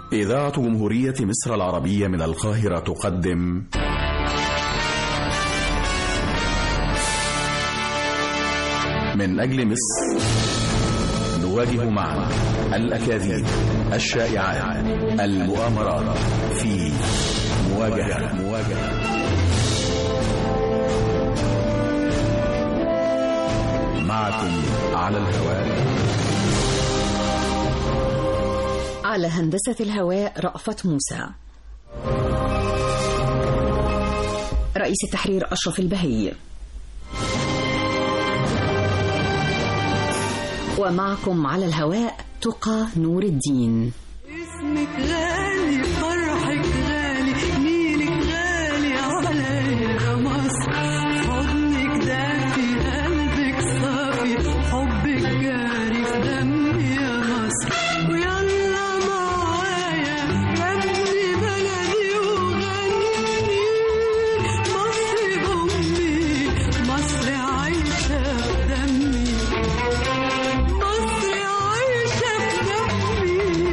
إذاعة جمهورية مصر العربية من القاهرة تقدم من أجل مصر نواجه معا الأكاذيب الشائعات المؤامرات في مواجهة مواجهة معكم على الهواء على هندسة الهواء رأفت موسى رئيس التحرير أشرف البهي ومعكم على الهواء تقى نور الدين اسمك غالي فرحك غالي نيلك غالي عليا مصر حضنك دافي قلبك صافي حبك جاري في دمي يا مصر ويلا معايا غني بلدي وغني مصر أمي مصر عايشة في دمي مصر عايشة في دمي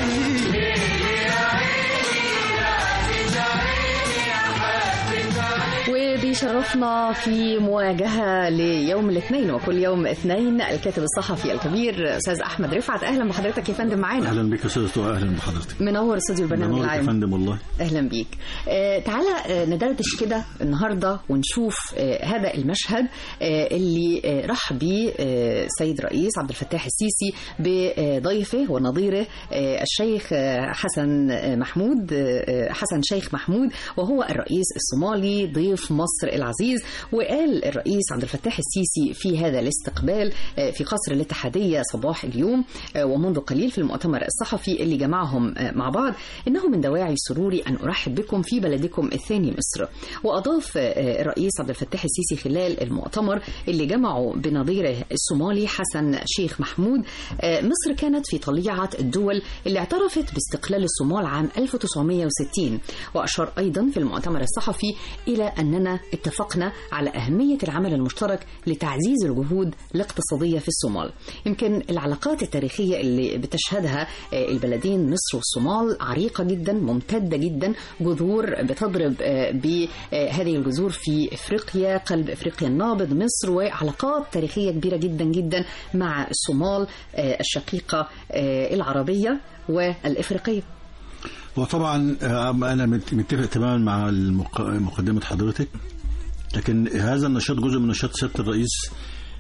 وبيشرفنا في مواجهة ليوم الاثنين وكل يوم اثنين الكاتب الصحفي الكبير أستاذ أحمد رفعت أهلا بحضرتك يا فندم معانا اهلا بك يا استاذ واهلا بحضرتك منور استوديو البرنامج منورك يا العام فندم والله اهلا بيك آه تعالى آه ندردش كده النهارده ونشوف آه هذا المشهد آه اللي آه راح بيه آه سيد رئيس عبد الفتاح السيسي بضيفه ونظيره آه الشيخ آه حسن آه محمود آه حسن شيخ محمود وهو الرئيس الصومالي ضيف مصر العزيز وقال الرئيس عبد الفتاح السيسي في هذا الاستقبال آه في قصر الاتحاديه صباح اليوم آه ومنذ قليل في المؤتمر الصحفي اللي جمعهم آه مع بعض انه من دواعي سروري ان ارحب بكم في بلدكم الثاني مصر واضاف آه الرئيس عبد الفتاح السيسي خلال المؤتمر اللي جمعه بنظيره الصومالي حسن شيخ محمود آه مصر كانت في طليعه الدول اللي اعترفت باستقلال الصومال عام 1960 واشار ايضا في المؤتمر الصحفي الى اننا اتفقنا على اهميه العمل المشترك لتعزيز الجهود الاقتصاديه في الصومال يمكن العلاقات التاريخيه اللي بتشهدها آه، البلدين مصر والصومال عريقه جدا ممتده جدا جذور بتضرب آه، بهذه الجذور في افريقيا قلب افريقيا النابض مصر وعلاقات تاريخيه كبيره جدا جدا مع الصومال آه، الشقيقه آه، العربيه والافريقيه وطبعا آه، انا مت- متفق تماما مع المق- مقدمه حضرتك لكن هذا النشاط جزء من نشاط سياده الرئيس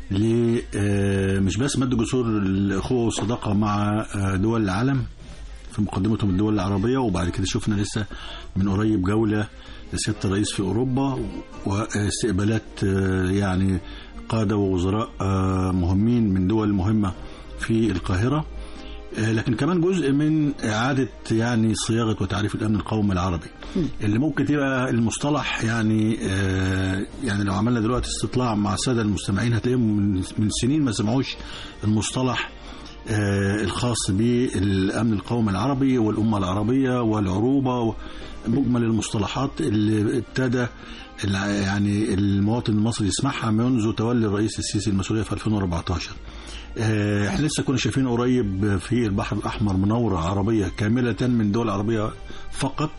ل آه، مش بس مد جسور الاخوه والصداقه مع آه، دول العالم في مقدمتهم الدول العربيه وبعد كده شفنا لسه من قريب جوله لسياده الرئيس في اوروبا واستقبالات آه، يعني قاده ووزراء آه، مهمين من دول مهمه في القاهره آه، لكن كمان جزء من إعادة يعني صياغة وتعريف الأمن القومي العربي اللي ممكن تبقى المصطلح يعني آه، يعني لو عملنا دلوقتي استطلاع مع السادة المستمعين هتلاقيهم من من سنين ما سمعوش المصطلح آه، الخاص بالأمن القومي العربي والأمة العربية والعروبة مجمل المصطلحات اللي ابتدى الع- يعني المواطن المصري يسمعها منذ تولي الرئيس السيسي المسؤولية في 2014 آه، احنا لسه كنا شايفين قريب في البحر الاحمر منوره عربيه كامله من دول عربيه فقط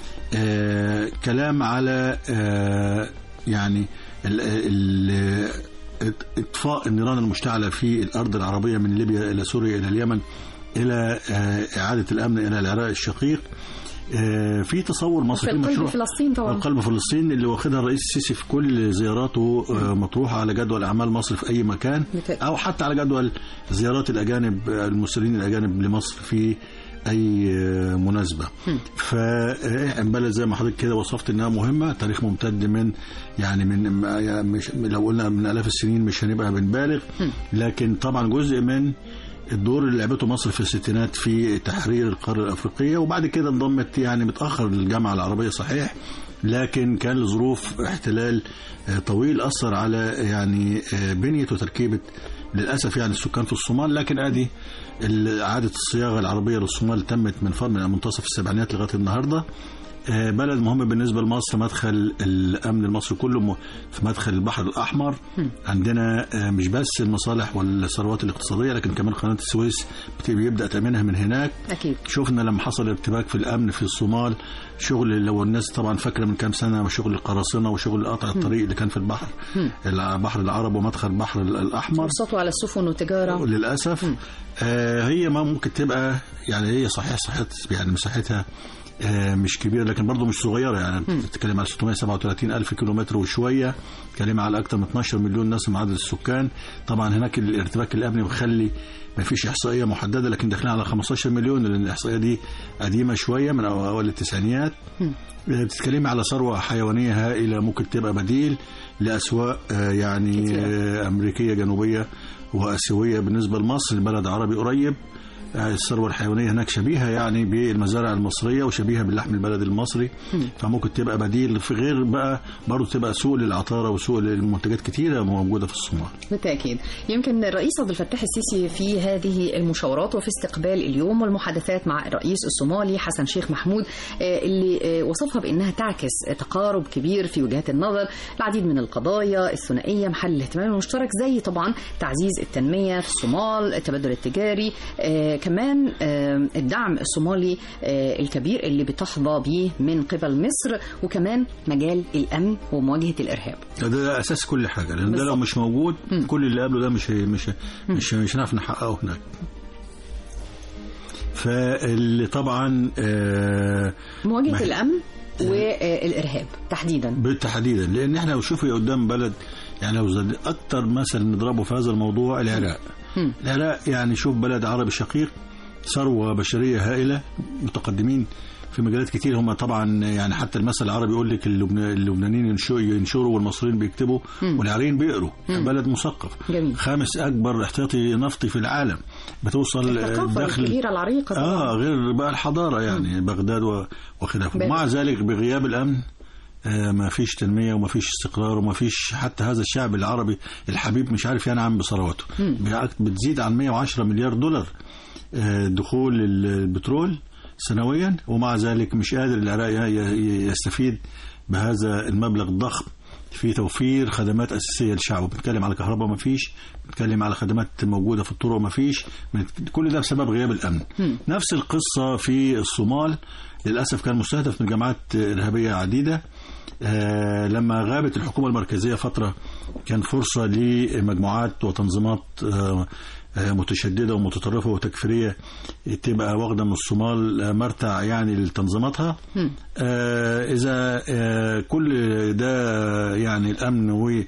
آه، كلام على آه، يعني ال- ال- اطفاء النيران المشتعله في الارض العربيه من ليبيا الى سوريا الى اليمن الى آه، اعاده الامن الى العراق الشقيق آه، في تصور مصري في في قلب مشروع فلسطين طبعا قلب فلسطين اللي واخدها الرئيس السيسي في كل زياراته آه، مطروحه على جدول اعمال مصر في اي مكان بالتأكيد. او حتى على جدول زيارات الاجانب آه، المسلمين الاجانب لمصر في اي آه، مناسبه فبلد زي ما حضرتك كده وصفت انها مهمه تاريخ ممتد من يعني من ما- يعني مش لو قلنا من الاف السنين مش هنبقى بنبالغ لكن طبعا جزء من الدور اللي لعبته مصر في الستينات في تحرير القاره الافريقيه وبعد كده انضمت يعني متاخر للجامعه العربيه صحيح لكن كان لظروف احتلال آه، طويل اثر على يعني آه، بنيه وتركيبه للاسف يعني السكان في الصومال لكن ادي ال- اعاده الصياغه العربيه للصومال تمت من فضل من منتصف السبعينات لغايه النهارده آه، بلد مهم بالنسبة لمصر مدخل الأمن المصري كله م- في مدخل البحر الأحمر عندنا آه، مش بس المصالح والثروات الاقتصادية لكن كمان قناة السويس بت- بيبدأ تأمينها من هناك اكيد شفنا لما حصل ارتباك في الامن في الصومال شغل لو الناس طبعا فاكره من كام سنه شغل القراصنه وشغل قطع الطريق اللي كان في البحر البحر العرب ومدخل البحر الاحمر فرصته على السفن والتجاره للاسف آه هي ما ممكن تبقى يعني هي صحيح صحت يعني مساحتها آه مش كبيره لكن برضه مش صغيره يعني بتتكلم على 637 الف كيلومتر وشويه بتتكلم على اكثر من 12 مليون ناس من عدد السكان طبعا هناك الارتباك الامني مخلي ما فيش احصائيه محدده لكن داخلين على 15 مليون لان الاحصائيه دي قديمه شويه من اوائل التسعينيات آه، بتتكلمي على ثروه حيوانيه هائله ممكن تبقى بديل لاسواق آه، يعني كتيرة. آه، امريكيه جنوبيه واسيويه بالنسبه لمصر البلد عربي قريب آه، الثروه الحيوانيه هناك شبيهه يعني بالمزارع المصريه وشبيهه باللحم البلدي المصري فممكن تبقى بديل في غير بقى برضه تبقى سوق للعطاره وسوق للمنتجات كتيره موجوده في الصومال بالتأكيد يمكن الرئيس عبد الفتاح السيسي في هذه المشاورات وفي استقبال اليوم والمحادثات مع الرئيس الصومالي حسن شيخ محمود آه، اللي آه، وصفها بأنها تعكس تقارب كبير في وجهات النظر العديد من القضايا الثنائية محل الاهتمام المشترك زي طبعا تعزيز التنمية في الصومال التبادل التجاري آه، كمان آه، الدعم الصومالي آه، الكبير اللي بتحظى به من قبل مصر وكمان مجال الأمن ومواجهة الإرهاب ده, ده اساس كل حاجه لان ده بالظبط. لو مش موجود كل اللي قبله ده مش هي- مش مش مش هنعرف نحققه هناك فاللي طبعا آه مواجهة ما- الأمن والإرهاب تحديدا بالتحديدا لان احنا لو شوفي قدام بلد يعني لو زد اكتر مثل نضربه في هذا الموضوع العراق مم. العراق يعني شوف بلد عربي شقيق ثروه بشريه هائله متقدمين في مجالات كتير هم طبعا يعني حتى المثل العربي يقول لك اللبن- اللبنانيين ينشو- ينشروا والمصريين بيكتبوا والعراقيين بيقروا بلد مثقف جميل. خامس اكبر احتياطي نفطي في العالم بتوصل الثقافة دخل الكبيرة العريقة طبعاً. اه غير بقى الحضاره يعني بغداد و- وخلافه بل- مع ذلك بغياب الامن آه، ما فيش تنميه وما فيش استقرار وما فيش حتى هذا الشعب العربي الحبيب مش عارف ينعم بثروته بالعكس بتزيد عن 110 مليار دولار آه، دخول البترول سنويا ومع ذلك مش قادر العراق ي- ي- يستفيد بهذا المبلغ الضخم في توفير خدمات اساسيه للشعب بنتكلم على كهرباء ما فيش بنتكلم على خدمات موجوده في الطرق ما فيش بنت- كل ده بسبب غياب الامن نفس القصه في الصومال للاسف كان مستهدف من جماعات ارهابيه عديده آه، لما غابت الحكومه المركزيه فتره كان فرصه لمجموعات وتنظيمات آه، آه، متشدده ومتطرفه وتكفيريه تبقى واخده من الصومال آه، مرتع يعني لتنظيماتها آه، اذا آه، كل ده يعني الامن وال-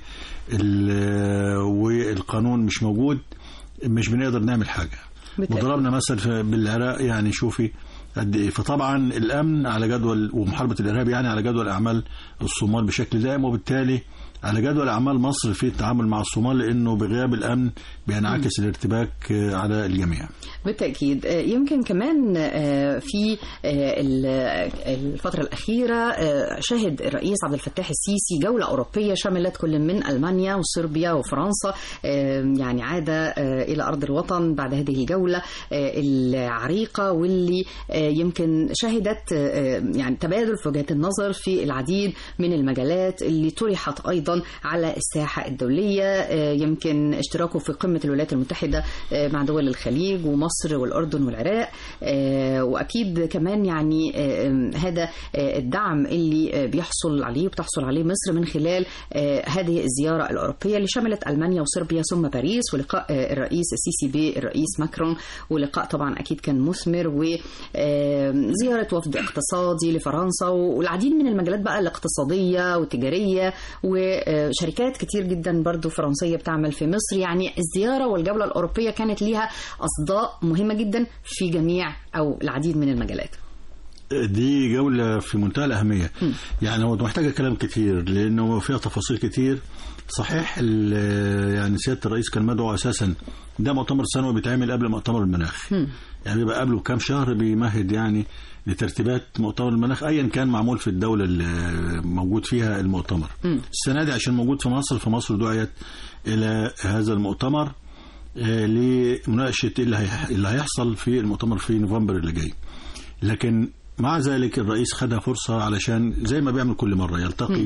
والقانون مش موجود مش بنقدر نعمل حاجه بالتأكيد. وضربنا مثل في- بالعراق يعني شوفي قد ايه فطبعا الامن على جدول ومحاربه الارهاب يعني على جدول اعمال الصومال بشكل دائم وبالتالي على جدول اعمال مصر في التعامل مع الصومال لانه بغياب الامن بينعكس الارتباك آه، على الجميع بالتأكيد آه، يمكن كمان آه، في آه، ال- الفترة الأخيرة آه، شهد الرئيس عبد الفتاح السيسي جولة أوروبية شملت كل من ألمانيا وصربيا وفرنسا آه، يعني عاد آه، إلى أرض الوطن بعد هذه الجولة آه، العريقة واللي آه، يمكن شهدت آه، يعني تبادل في وجهات النظر في العديد من المجالات اللي طرحت أيضا على الساحة الدولية آه، يمكن اشتراكه في قمة الولايات المتحدة آه، مع دول الخليج ومصر والأردن والعراق آه، وأكيد كمان يعني آه، هذا آه، الدعم اللي آه، بيحصل عليه وبتحصل عليه مصر من خلال آه، هذه الزيارة الأوروبية اللي شملت ألمانيا وصربيا ثم باريس ولقاء آه، الرئيس السيسي بالرئيس ماكرون ولقاء طبعا أكيد كان مثمر وزيارة وفد اقتصادي لفرنسا والعديد من المجالات بقى الاقتصادية والتجارية وشركات كتير جدا برضو فرنسية بتعمل في مصر يعني الزيارة والجولة الأوروبية كانت ليها أصداء مهمة جدا في جميع أو العديد من المجالات دي جولة في منتهى الأهمية يعني هو محتاجة كلام كتير لأنه فيها تفاصيل كتير صحيح ال- يعني سيادة الرئيس كان مدعو أساسا ده مؤتمر سنوي بيتعمل قبل مؤتمر المناخ يعني بيبقى قبله كام شهر بيمهد يعني لترتيبات مؤتمر المناخ ايا كان معمول في الدوله اللي موجود فيها المؤتمر السنه دي عشان موجود في مصر فمصر دعيت الى هذا المؤتمر آه، لمناقشه إيه اللي هي- اللي هيحصل في المؤتمر في نوفمبر اللي جاي لكن مع ذلك الرئيس خدها فرصة علشان زي ما بيعمل كل مرة يلتقي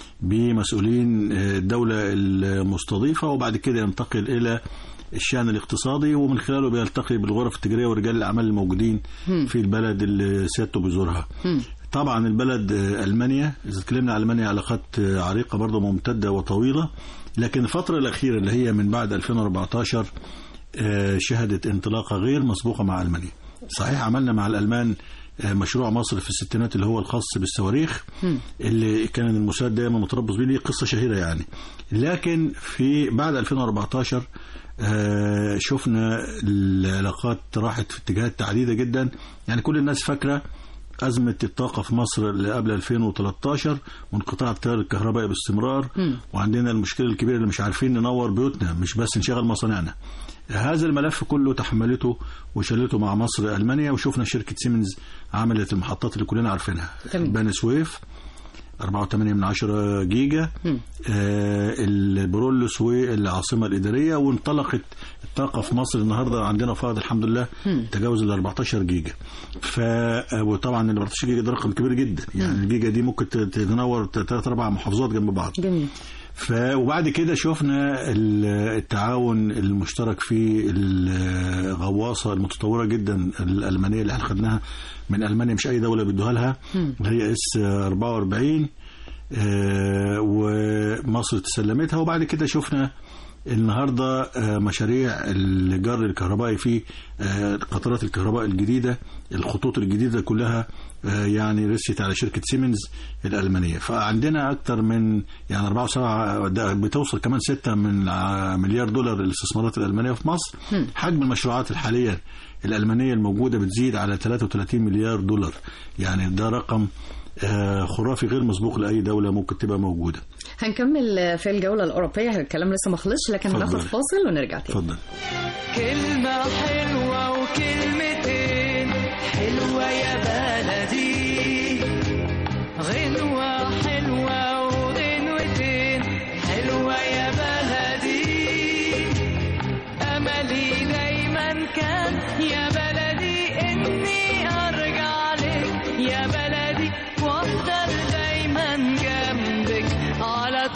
بمسؤولين آه، الدولة المستضيفة وبعد كده ينتقل إلى الشأن الاقتصادي ومن خلاله بيلتقي بالغرف التجارية ورجال الأعمال الموجودين في البلد اللي سيادته بيزورها طبعا البلد آه، ألمانيا إذا اتكلمنا عن ألمانيا علاقات آه، عريقة برضه ممتدة وطويلة لكن الفترة الأخيرة اللي هي من بعد 2014 آه، شهدت انطلاقة غير مسبوقة مع ألمانيا صحيح عملنا مع الألمان آه، مشروع مصر في الستينات اللي هو الخاص بالصواريخ اللي كان الموساد دايما متربص بيه ليه قصة شهيرة يعني لكن في بعد 2014 آه، شفنا العلاقات راحت في اتجاهات عديدة جدا يعني كل الناس فاكرة أزمة الطاقة في مصر اللي قبل 2013 وانقطاع التيار الكهربائي باستمرار وعندنا المشكلة الكبيرة اللي مش عارفين ننور بيوتنا مش بس نشغل مصانعنا هذا الملف كله تحملته وشلته مع مصر ألمانيا وشفنا شركة سيمنز عملت المحطات اللي كلنا عارفينها تمام. بني سويف 4.8 من 10 جيجا آه البرولوس والعاصمة الإدارية وانطلقت الطاقة في مصر النهاردة عندنا فائض الحمد لله تجاوز ال 14 جيجا ف وطبعا ال 14 جيجا ده رقم كبير جدا يعني الجيجا دي ممكن ت- تنور ثلاث اربع محافظات جنب بعض جميل ف وبعد كده شفنا ال- التعاون المشترك في الغواصه المتطوره جدا الالمانيه اللي احنا خدناها من المانيا مش اي دوله بيدوها لها اللي هي اس 44 آه، ومصر تسلمتها وبعد كده شفنا النهارده آه، مشاريع الجر الكهربائي في آه، قطارات الكهرباء الجديده الخطوط الجديده كلها آه، يعني رست على شركه سيمنز الالمانيه فعندنا اكثر من يعني 4 7 ده بتوصل كمان 6 من ع- مليار دولار الاستثمارات الالمانيه في مصر حجم المشروعات الحاليه الالمانيه الموجوده بتزيد على 33 مليار دولار يعني ده رقم آه، خرافي غير مسبوق لاي دوله ممكن تبقى موجوده هنكمل في الجولة الأوروبية الكلام لسه ما خلصش لكن اتفضل. هناخد فاصل ونرجع تاني اتفضل كلمة حلوة وكلمتين حلوة يا بلدي غنوة حلوة وغنوتين حلوة يا بلدي أملي دايما كان يا بلدي إني أرجع لك يا بلدي وأفضل دايما جنبك على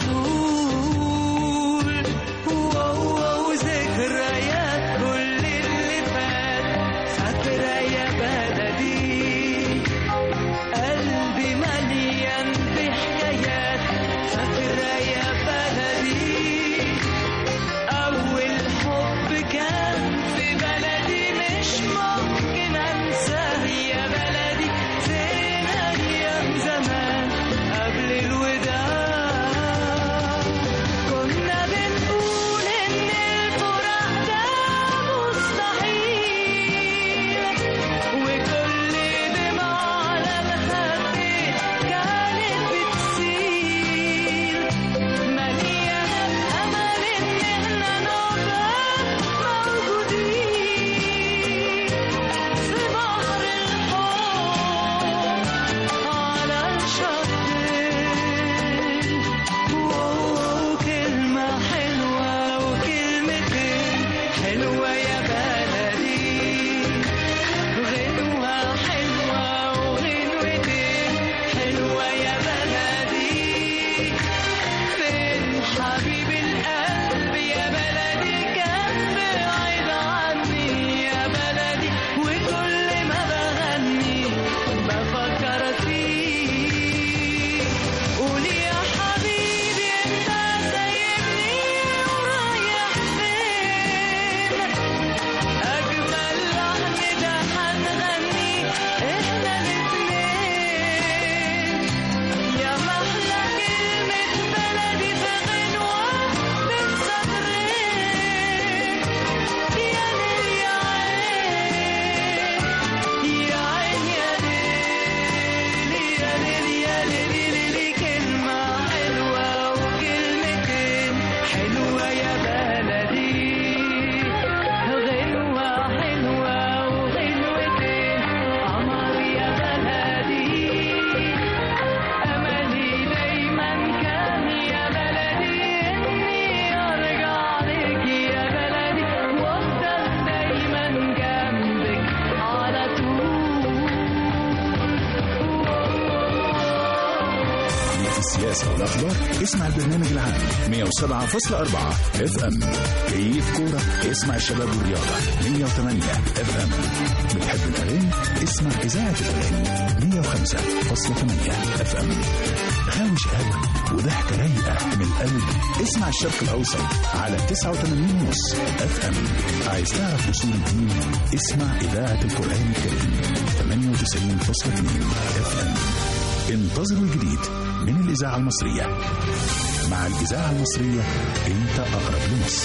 طول واو واو ذكريات كل اللي فات فاكرة يا بلدي السياسة والأخبار اسمع البرنامج العام 107.4 اف ام كيف كورة اسمع الشباب والرياضة 108 اف ام بتحب الأغاني اسمع إذاعة الأغاني 105.8 اف ام غاوي شقاوة وضحكة رايقة من القلب اسمع الشرق الأوسط على 89 ونص اف ام عايز تعرف أصول الدين اسمع إذاعة القرآن الكريم 98.2 اف ام انتظروا الجديد من الإذاعة المصرية مع الإذاعة المصرية أنت أقرب لمصر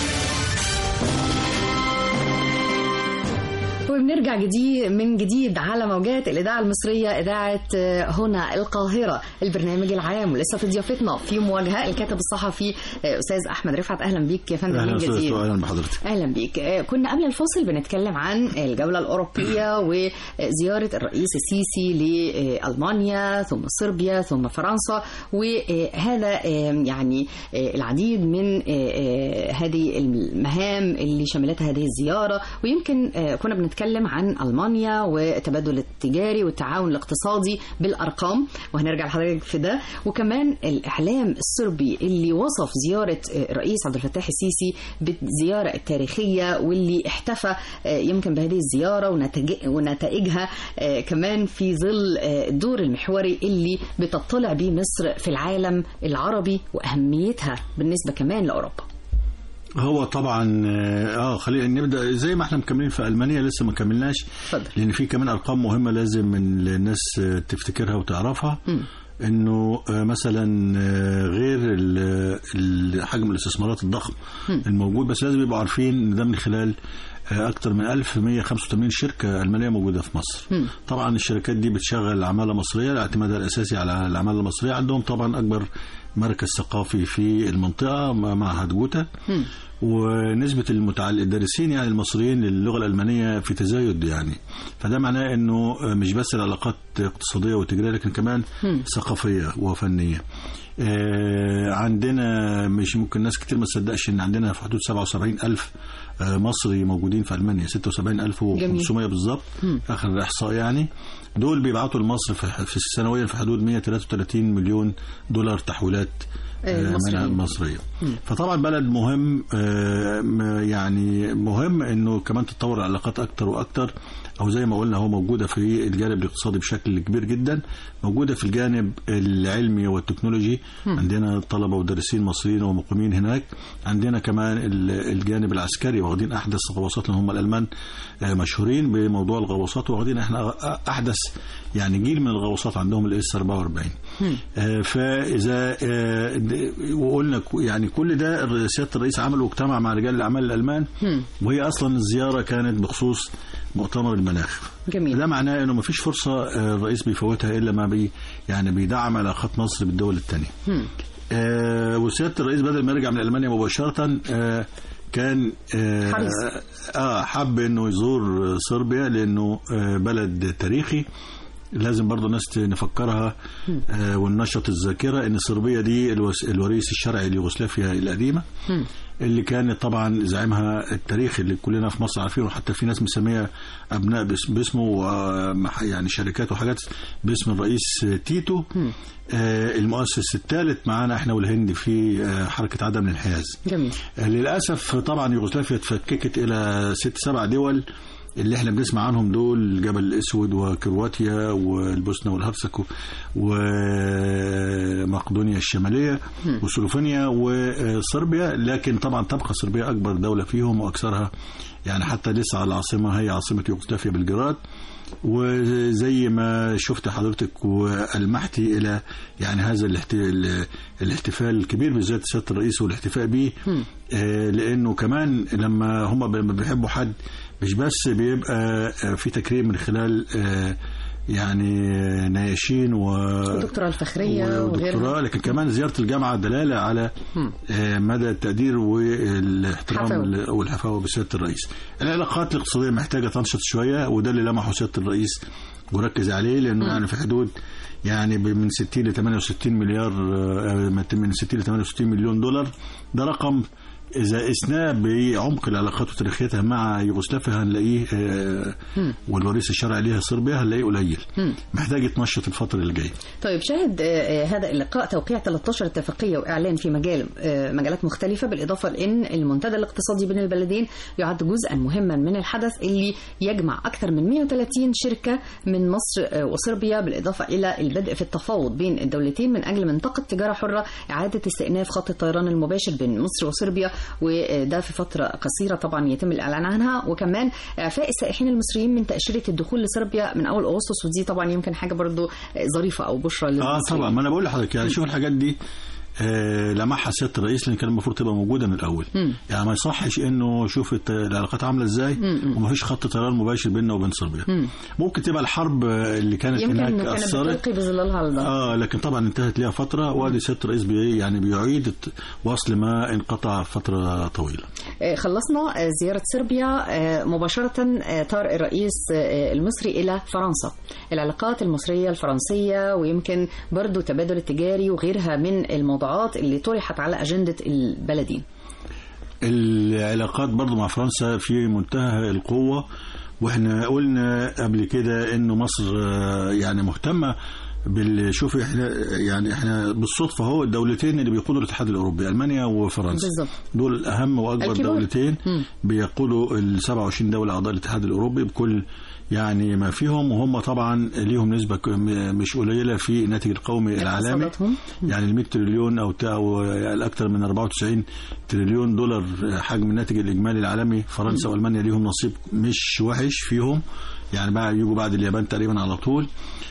وبنرجع جديد من جديد على موجات الإذاعة المصرية إذاعة آه، هنا القاهرة البرنامج العام ولسه في ضيافتنا في مواجهة الكاتب الصحفي آه، أستاذ أحمد رفعت أهلا بيك يا فندم اهلا من استاذ جديد أسطى، اهلا بحضرتك اهلا بيك آه، كنا قبل الفاصل بنتكلم عن الجوله الاوروبيه وزياره الرئيس السيسي لالمانيا ثم صربيا ثم فرنسا وهذا آه، يعني آه، العديد من آه، آه، هذه المهام اللي شملتها هذه الزياره ويمكن آه، كنا بنتكلم عن المانيا والتبادل التجاري والتعاون الاقتصادي بالارقام وهنرجع لحضرتك في ده وكمان الاعلام الصربي اللي وصف زياره آه، الرئيس عبد الفتاح السيسي بالزياره التاريخيه واللي احتفى آه، يمكن بهذه الزياره ونتج- ونتائجها آه، كمان في ظل آه، الدور المحوري اللي بتطلع بيه مصر في العالم العربي واهميتها بالنسبه كمان لاوروبا. هو طبعا اه خلينا نبدا زي ما احنا مكملين في المانيا لسه ما كملناش اتفضل. لان في كمان ارقام مهمه لازم من الناس آه، تفتكرها وتعرفها انه آه، مثلا آه، غير ال- ال- حجم الاستثمارات الضخم الموجود بس لازم يبقوا عارفين ان ده من خلال آه، اكثر من 1185 شركه المانيه موجوده في مصر طبعا الشركات دي بتشغل عماله مصريه اعتمادها الاساسي على العماله المصريه عندهم طبعا اكبر مركز ثقافي في المنطقه معهد جوتا ونسبة المتعل... الدارسين يعني المصريين للغة الألمانية في تزايد يعني فده معناه أنه مش بس العلاقات اقتصادية وتجارية لكن كمان ثقافية وفنية آه، عندنا مش ممكن ناس كتير ما تصدقش ان عندنا في حدود 77 ألف آه، مصري موجودين في ألمانيا 76 ألف و500 بالظبط آخر الإحصاء يعني دول بيبعتوا لمصر في في سنويا في حدود 133 مليون دولار تحويلات آه، آه، مصريين. منها المصرية فطبعا بلد مهم آه، م- يعني مهم انه كمان تتطور العلاقات اكتر واكتر او زي ما قلنا هو موجوده في الجانب الاقتصادي بشكل كبير جدا موجوده في الجانب العلمي والتكنولوجي عندنا طلبه ودارسين مصريين ومقيمين هناك عندنا كمان ال- الجانب العسكري واخدين احدث الغواصات لان هم الالمان آه، مشهورين بموضوع الغواصات واخدين احنا احدث يعني جيل من الغواصات عندهم الاس 44 آه، فاذا آه، د- وقلنا ك- يعني كل ده سياده الرئيس عمله واجتمع مع رجال الاعمال الالمان وهي اصلا الزياره كانت بخصوص مؤتمر المناخ جميل. ده معناه انه ما فيش فرصه آه، الرئيس بيفوتها الا ما بي يعني بيدعم علاقات مصر بالدول الثانيه آه وسياده الرئيس بدل ما يرجع من المانيا مباشره آه كان آه حريص. اه حب انه يزور صربيا لانه آه بلد تاريخي لازم برضو الناس نفكرها آه وننشط الذاكره ان صربيا دي الوس- الوريث الشرعي ليوغوسلافيا القديمه اللي كان طبعا زعيمها التاريخي اللي كلنا في مصر عارفينه حتى في ناس مسميه ابناء بس- باسمه ومح- يعني شركات وحاجات باسم الرئيس تيتو آه المؤسس الثالث معانا احنا والهند في آه حركه عدم الانحياز جميل. آه للاسف طبعا يوغوسلافيا اتفككت الى ست سبع دول اللي احنا بنسمع عنهم دول الجبل الاسود وكرواتيا والبوسنه والهرسك ومقدونيا الشماليه وسلوفينيا وصربيا لكن طبعا تبقى صربيا اكبر دوله فيهم واكثرها يعني حتى لسه على العاصمه هي عاصمه يوغوسلافيا بلجراد وزي ما شفت حضرتك والمحتي الى يعني هذا الاحت- ال- الاحتفال الكبير بزياره سياده الرئيس والاحتفاء به آه، لانه كمان لما هم لما بيحبوا حد مش بس بيبقى آه، في تكريم من خلال آه، يعني نياشين و والدكتوراه الفخريه ودكتوراه وغيرها لكن كمان زياره الجامعه دلاله على آه، مدى التقدير والاحترام حفاوة. والحفاوه بسياده الرئيس. العلاقات الاقتصاديه محتاجه تنشط شويه وده اللي لمحه سياده الرئيس وركز عليه لانه يعني في حدود يعني ب- من 60 ل 68 مليار آه، من 60 ل 68 مليون دولار ده رقم اذا قسناه بعمق العلاقات وتاريخيتها مع يوغوسلافيا هنلاقيه آه، والوريث الشرعي ليها صربيا هنلاقيه قليل محتاج يتنشط الفتره اللي جايه طيب شاهد آه، آه، هذا اللقاء توقيع 13 اتفاقية وإعلان في مجال آه، مجالات مختلفة بالإضافة لأن المنتدى الاقتصادي بين البلدين يعد جزءا مهما من الحدث اللي يجمع أكثر من 130 شركة من مصر آه، وصربيا بالإضافة إلى البدء في التفاوض بين الدولتين من أجل منطقة تجارة حرة إعادة استئناف خط الطيران المباشر بين مصر وصربيا وده في فترة قصيرة طبعا يتم الإعلان عنها وكمان إعفاء السائحين المصريين من تأشيرة الدخول لصربيا من أول أغسطس ودي طبعا يمكن حاجة برضو ظريفة أو بشرى اه للمصريين. طبعا ما انا بقول لحضرتك يعني شوف الحاجات دي آه لمحها سياده الرئيس لان كان المفروض تبقى موجوده من الاول يعني ما يصحش انه شوف الت- العلاقات عامله ازاي وما فيش خط طيران مباشر بيننا وبين صربيا ممكن تبقى الحرب آه، اللي كانت يمكن هناك كانت اثرت بتلقي بظلالها على ده اه لكن طبعا انتهت ليها فتره وادي سياده الرئيس بي يعني بيعيد الت- وصل ما انقطع فتره طويله آه، خلصنا آه، زيارة صربيا آه، مباشرة آه، طار الرئيس آه، المصري إلى فرنسا العلاقات المصرية الفرنسية ويمكن برضو التبادل التجاري وغيرها من الموضوعات اللي طرحت على أجندة البلدين العلاقات برضو مع فرنسا في منتهى القوة واحنا قلنا قبل كده انه مصر آه، يعني مهتمة بال شوفي احنا يعني احنا بالصدفه هو الدولتين اللي بيقودوا الاتحاد الاوروبي المانيا وفرنسا بالظبط. دول اهم واكبر الكبار. دولتين مم. بيقودوا ال 27 دوله اعضاء الاتحاد الاوروبي بكل يعني ما فيهم وهم طبعا ليهم نسبه ك- م- مش قليله في الناتج القومي العالمي اقتصاداتهم. يعني ال 100 تريليون او تا- او الاكثر من 94 تريليون دولار حجم الناتج الاجمالي العالمي فرنسا والمانيا ليهم نصيب مش وحش فيهم يعني بقى يجوا بعد اليابان تقريبا على طول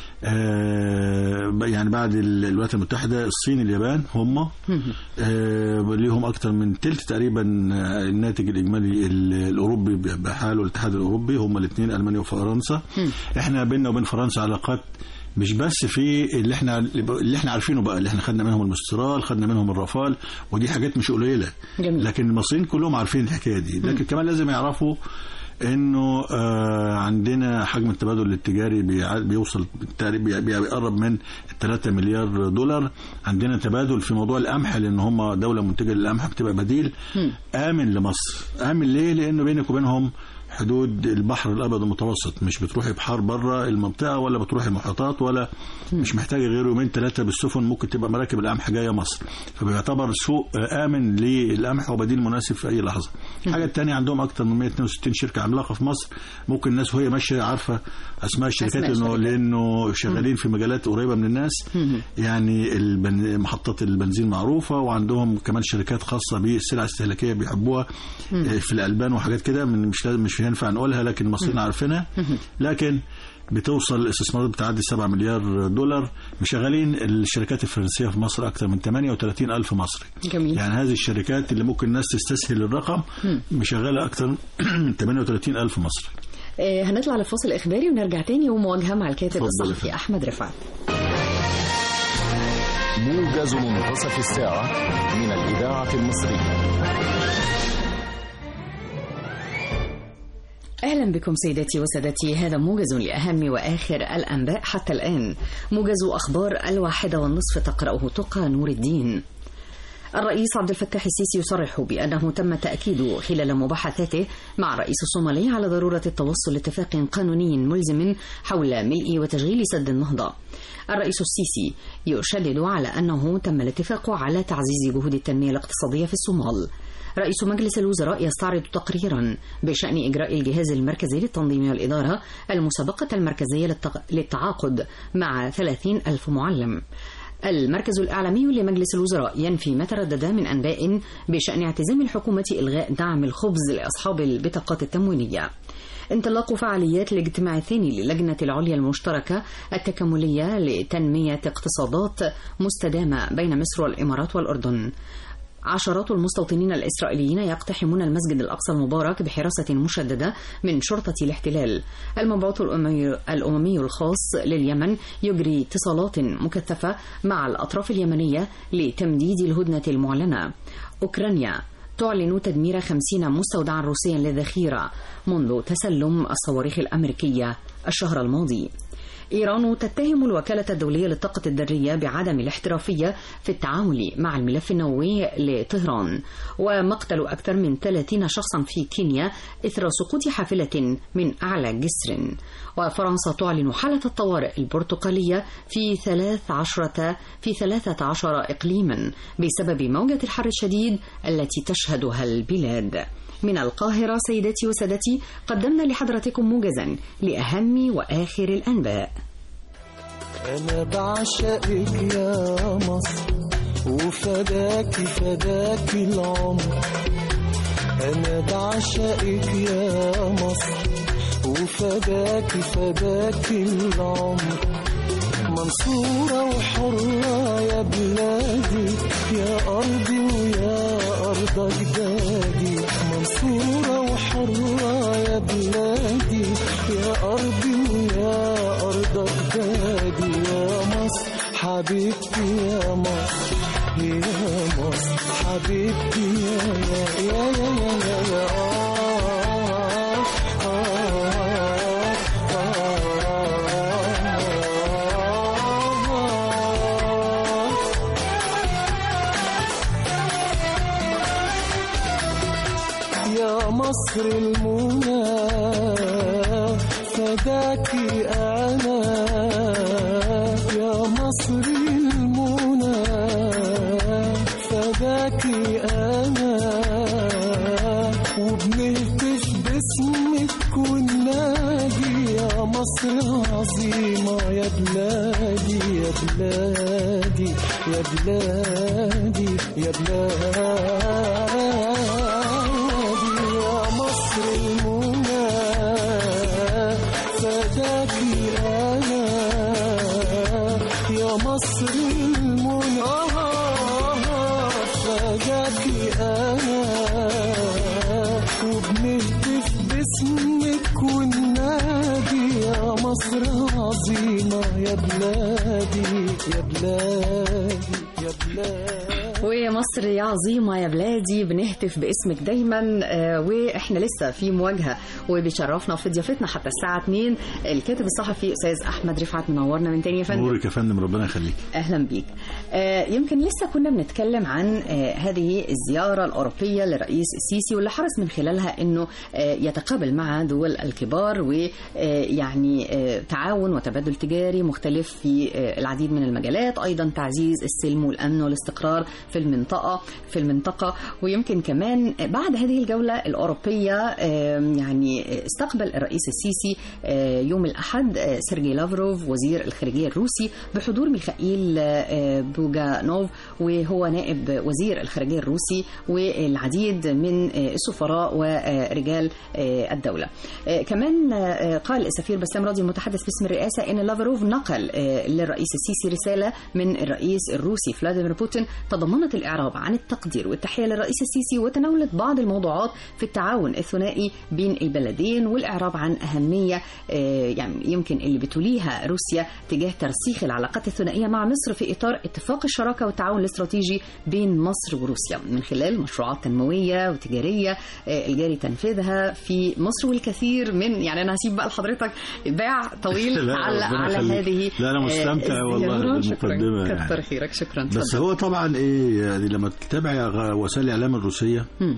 آه يعني بعد ال- الولايات المتحده الصين اليابان هم آه ليهم اكثر من تلت تقريبا آه، الناتج الاجمالي ال- الاوروبي ب- بحاله الاتحاد الاوروبي هم الاثنين المانيا وفرنسا احنا بيننا وبين فرنسا علاقات مش بس في اللي احنا اللي احنا عارفينه بقى اللي احنا خدنا منهم المسترال خدنا منهم الرافال ودي حاجات مش قليله جميل. لكن المصريين كلهم عارفين الحكايه دي لكن كمان لازم يعرفوا انه آه عندنا حجم التبادل التجاري بيع- بيوصل تقريبا بي- بيقرب من 3 مليار دولار عندنا تبادل في موضوع القمح لان هم دوله منتجه للقمح بتبقى بديل امن لمصر امن ليه لانه بينك وبينهم حدود البحر الابيض المتوسط مش بتروحي بحار بره المنطقه ولا بتروحي محيطات ولا مش محتاجه غير يومين ثلاثه بالسفن ممكن تبقى مراكب القمح جايه مصر فبيعتبر سوق امن للقمح وبديل مناسب في اي لحظه الحاجه الثانيه عندهم اكثر من 162 شركه عملاقه في مصر ممكن الناس وهي ماشيه عارفه اسماء الشركات أسماء لانه الشركات. لانه شغالين في مجالات قريبه من الناس يعني البن... محطات البنزين معروفه وعندهم كمان شركات خاصه بالسلع الاستهلاكيه بيحبوها آه، في الالبان وحاجات كده من- مش لازم مش هينفع نقولها لكن المصريين عارفينها لكن بتوصل الاستثمارات بتعدي 7 مليار دولار مشغلين الشركات الفرنسيه في مصر اكثر من 38 الف مصري جميل. يعني هذه الشركات اللي ممكن الناس تستسهل الرقم مشغله اكثر من 38 الف مصري آه، هنطلع لفاصل إخباري ونرجع تاني ومواجهة مع الكاتب اتفضل. الصحفي أحمد رفعت موجز منتصف الساعة من الإذاعة المصرية أهلا بكم سيداتي وسادتي هذا موجز لأهم وآخر الأنباء حتى الآن موجز أخبار الواحدة والنصف تقرأه تقى نور الدين الرئيس عبد الفتاح السيسي يصرح بأنه تم تأكيد خلال مباحثاته مع الرئيس الصومالي على ضرورة التوصل لاتفاق قانوني ملزم حول ملء وتشغيل سد النهضة الرئيس السيسي يشدد على أنه تم الاتفاق على تعزيز جهود التنمية الاقتصادية في الصومال رئيس مجلس الوزراء يستعرض تقريرا بشأن إجراء الجهاز المركزي للتنظيم والإدارة المسابقة المركزية للتق- للتعاقد مع 30 ألف معلم المركز الإعلامي لمجلس الوزراء ينفي ما تردد من أنباء بشأن اعتزام الحكومة إلغاء دعم الخبز لأصحاب البطاقات التموينية انطلاق فعاليات الاجتماع الثاني للجنة العليا المشتركة التكاملية لتنمية اقتصادات مستدامة بين مصر والإمارات والأردن عشرات المستوطنين الإسرائيليين يقتحمون المسجد الأقصى المبارك بحراسة مشددة من شرطة الاحتلال المبعوث الأممي, الأممي الخاص لليمن يجري اتصالات مكثفة مع الأطراف اليمنية لتمديد الهدنة المعلنة أوكرانيا تعلن تدمير خمسين مستودعا روسيا للذخيرة منذ تسلم الصواريخ الأمريكية الشهر الماضي إيران تتهم الوكالة الدولية للطاقة الذرية بعدم الاحترافية في التعامل مع الملف النووي لطهران ومقتل أكثر من 30 شخصا في كينيا إثر سقوط حافلة من أعلى جسر وفرنسا تعلن حالة الطوارئ البرتقالية في 13 في 13 إقليما بسبب موجة الحر الشديد التي تشهدها البلاد من القاهرة سيداتي وسادتي قدمنا لحضرتكم موجزا لأهم وآخر الأنباء أنا بعشقك يا مصر وفداكي فداكي العمر أنا بعشقك يا مصر وفداكي فداكي العمر منصورة وحرة يا بلادي يا أرضي ويا أرض أجدادي منصورة وحرة يا بلادي يا أرضي ويا أرض أجدادي يا مصر حبيبتي يا مصر يا مصر حبيبتي يا يا يا يا يا, يا, يا آه آه آه آه يا مصر المنى فداكي أنا يا مصر المنى فداكي أنا وبنهتف باسمك وننادي يا مصر العظيمة يا بلادي يا بلادي يا بلادي يا بلادي يا مصر المنى فداكي أنا يا مصر المنى فداكي أنا وبنهتف باسمك وننادي يا مصر العظيمة يا بلادي يا بلادي يا بلادي ويا مصر يا عظيمة يا بلادي بنهتف باسمك دايما آه، واحنا لسه في مواجهة وبيشرفنا في ضيافتنا حتى الساعة 2 الكاتب الصحفي أستاذ أحمد رفعت منورنا من تاني يا فندم نورك يا فندم ربنا يخليك اهلا بيك آه، يمكن لسه كنا بنتكلم عن آه، هذه الزياره الاوروبيه للرئيس السيسي واللي حرص من خلالها انه آه، يتقابل مع دول الكبار ويعني تعاون وتبادل تجاري مختلف في آه، العديد من المجالات ايضا تعزيز السلم والامن والاستقرار في المنطقه في المنطقه ويمكن كمان بعد هذه الجوله الاوروبيه آه، يعني استقبل الرئيس السيسي آه، يوم الاحد آه، سيرجي لافروف وزير الخارجيه الروسي بحضور ميخائيل آه، بوجانوف وهو نائب وزير الخارجيه الروسي والعديد من آه، السفراء ورجال آه، الدوله. آه، كمان آه، قال السفير بسام راضي المتحدث باسم الرئاسه ان لافروف نقل آه، للرئيس السيسي رساله من الرئيس الروسي فلاديمير بوتين تضمنت الاعراب عن التقدير والتحيه للرئيس السيسي وتناولت بعض الموضوعات في التعاون الثنائي بين البلدين والاعراب عن اهميه آه، يعني يمكن اللي بتوليها روسيا تجاه ترسيخ العلاقات الثنائيه مع مصر في اطار اتفاق الشراكه والتعاون الاستراتيجي بين مصر وروسيا من خلال مشروعات تنمويه وتجاريه آه، الجاري تنفيذها في مصر والكثير من يعني انا هسيب بقى لحضرتك باع طويل لا، على ربنا على يخليك. هذه لا، أنا آه، مستمتع والله الزيارة. بالمقدمة شكرا يعني. كتر خيرك شكرا بس اتفضل. هو طبعا ايه يعني لما تتابعي غ- وسائل الاعلام الروسيه مم.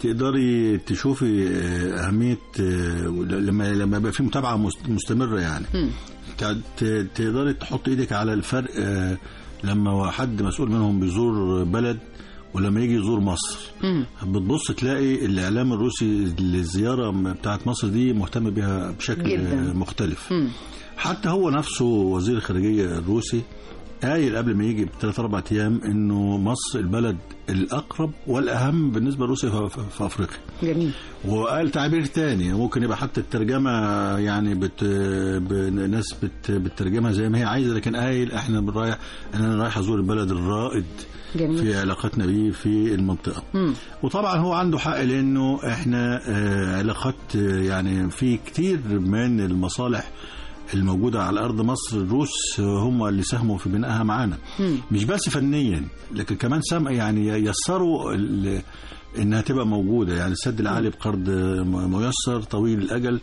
تقدري تشوفي آه، اهميه آه، لما لما يبقى في متابعه مست- مستمره يعني مم. ت- ت- تقدري تحط ايدك على الفرق آه، لما حد مسؤول منهم بيزور بلد ولما يجي يزور مصر مم. بتبص تلاقي الاعلام الروسي الزياره بتاعت مصر دي مهتم بها بشكل جداً. مختلف مم. حتى هو نفسه وزير الخارجيه الروسي قايل قبل ما يجي بثلاث اربع ايام انه مصر البلد الاقرب والاهم بالنسبه لروسيا في- في في افريقيا جميل وقال تعبير تاني ممكن يبقى حتى الترجمه يعني بت ب- ناس بت بتترجمها زي ما هي عايزه لكن قايل احنا رايح انا رايح ازور البلد الرائد جميل في علاقتنا بيه في المنطقه مم. وطبعا هو عنده حق لانه احنا آه، علاقات آه، يعني في كتير من المصالح الموجوده على ارض مصر الروس آه، هم اللي ساهموا في بنائها معانا مم. مش بس فنيا لكن كمان سام يعني يسروا ال- انها تبقى موجوده يعني السد العالي بقرض م- ميسر طويل الاجل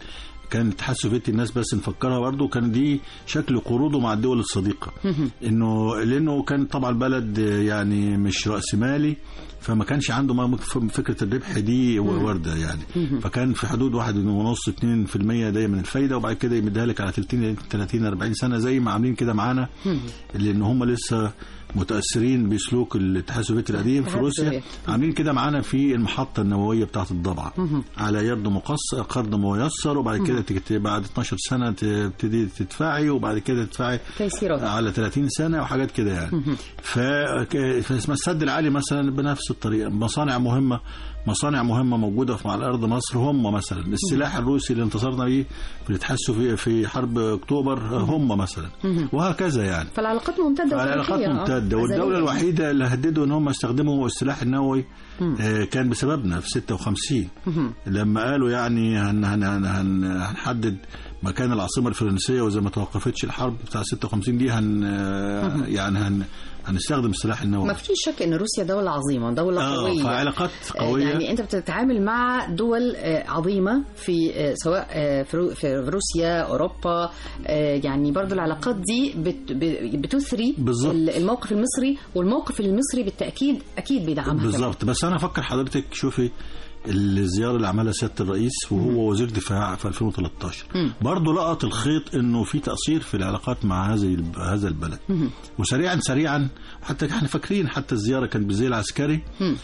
كان الاتحاد السوفيتي الناس بس نفكرها برضه كان دي شكل قروضه مع الدول الصديقه انه لانه كان طبعا بلد يعني مش راسمالي فما كانش عنده ما- فكره الربح دي ورده يعني فكان في حدود واحد ونص 2% دايما الفايده وبعد كده يمدها لك على 30 30 40 سنه زي ما عاملين كده معانا لان هم لسه متاثرين بسلوك الاتحاد السوفيتي القديم في الاتحاد روسيا السوفيتي. عاملين كده معانا في المحطه النوويه بتاعه الضبعه على يد مقصر قرض ميسر وبعد كده تك- بعد 12 سنه تبتدي تدفعي وبعد كده تدفعي تيسيرات على 30 سنه وحاجات كده يعني ف فاسمها السد العالي مثلا بنفس الطريقه مصانع مهمه مصانع مهمه موجوده في على ارض مصر هم مثلا السلاح الروسي اللي انتصرنا بيه في الاتحاد السوفيتي في حرب اكتوبر هم مثلا وهكذا يعني فالعلاقات ممتده العلاقات وتاريخية، آه. ممتده والدوله أزلية. الوحيده اللي هددوا ان هم يستخدموا السلاح النووي آه، كان بسببنا في 56 لما قالوا يعني هن هن هن هن هنحدد مكان العاصمه الفرنسيه واذا ما توقفتش الحرب بتاع 56 دي هن آه، يعني هن هنستخدم السلاح النووي ما فيش شك ان روسيا دوله عظيمه دوله اه قويه فعلاقات آه، قويه يعني انت بتتعامل مع دول آه، عظيمه في آه، سواء آه، في رو- في روسيا اوروبا آه، يعني برضو العلاقات دي بت- ب- بتثري بالظبط. ال- الموقف المصري والموقف المصري بالتاكيد اكيد بيدعمها كمان. بالظبط بس انا افكر حضرتك شوفي الزياره اللي عملها سياده الرئيس وهو وزير دفاع في 2013 برضه لقط الخيط انه في تاثير في العلاقات مع هذه الب- هذا البلد وسريعا سريعا حتى احنا فاكرين حتى الزياره كانت بالزي العسكري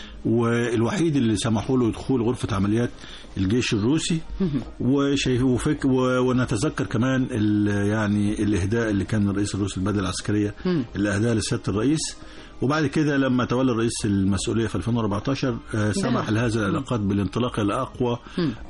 والوحيد اللي سمحوا له دخول غرفه عمليات الجيش الروسي وشايف وفك و- ونتذكر كمان ال- يعني الاهداء اللي كان الرئيس الروسي البدله العسكريه اللي اهداها لسياده الرئيس وبعد كده لما تولى الرئيس المسؤوليه في 2014 آه، سمح لهذه العلاقات بالانطلاق الى اقوى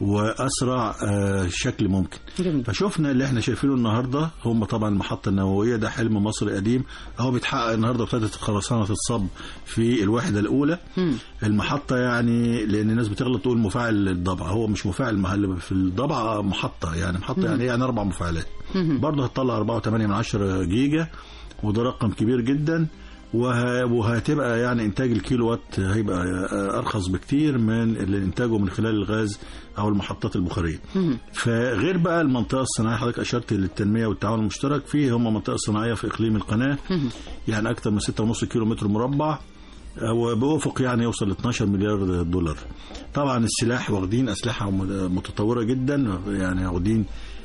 واسرع آه، شكل ممكن جميل. فشفنا اللي احنا شايفينه النهارده هم طبعا المحطه النوويه ده حلم مصري قديم اهو بيتحقق النهارده ابتدت الخرسانه تتصب في الوحده الاولى المحطه يعني لان الناس بتغلط تقول مفاعل الضبع هو مش مفاعل محل في الضبع محطه يعني محطه يعني يعني اربع مفاعلات برضه هتطلع 4.8 من 10 جيجا وده رقم كبير جدا وه- وهتبقى يعني انتاج الكيلو وات هيبقى ارخص بكتير من اللي انتاجه من خلال الغاز او المحطات البخاريه فغير بقى المنطقه الصناعيه حضرتك اشرت للتنميه والتعاون المشترك فيه هم منطقه صناعيه في اقليم القناه يعني اكثر من 6.5 كيلو متر مربع وبأفق يعني يوصل ل 12 مليار دولار طبعا السلاح واخدين أسلحة متطورة جدا يعني واخدين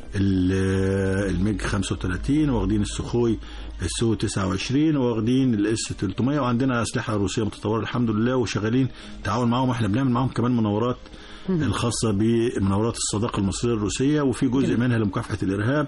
ال- الميج 35 واخدين السخوي السو 29 واخدين الاس 300 وعندنا أسلحة روسية متطورة الحمد لله وشغالين تعاون معاهم احنا بنعمل معاهم كمان مناورات الخاصة بمناورات الصداقة المصرية الروسية وفي جزء منها لمكافحة الإرهاب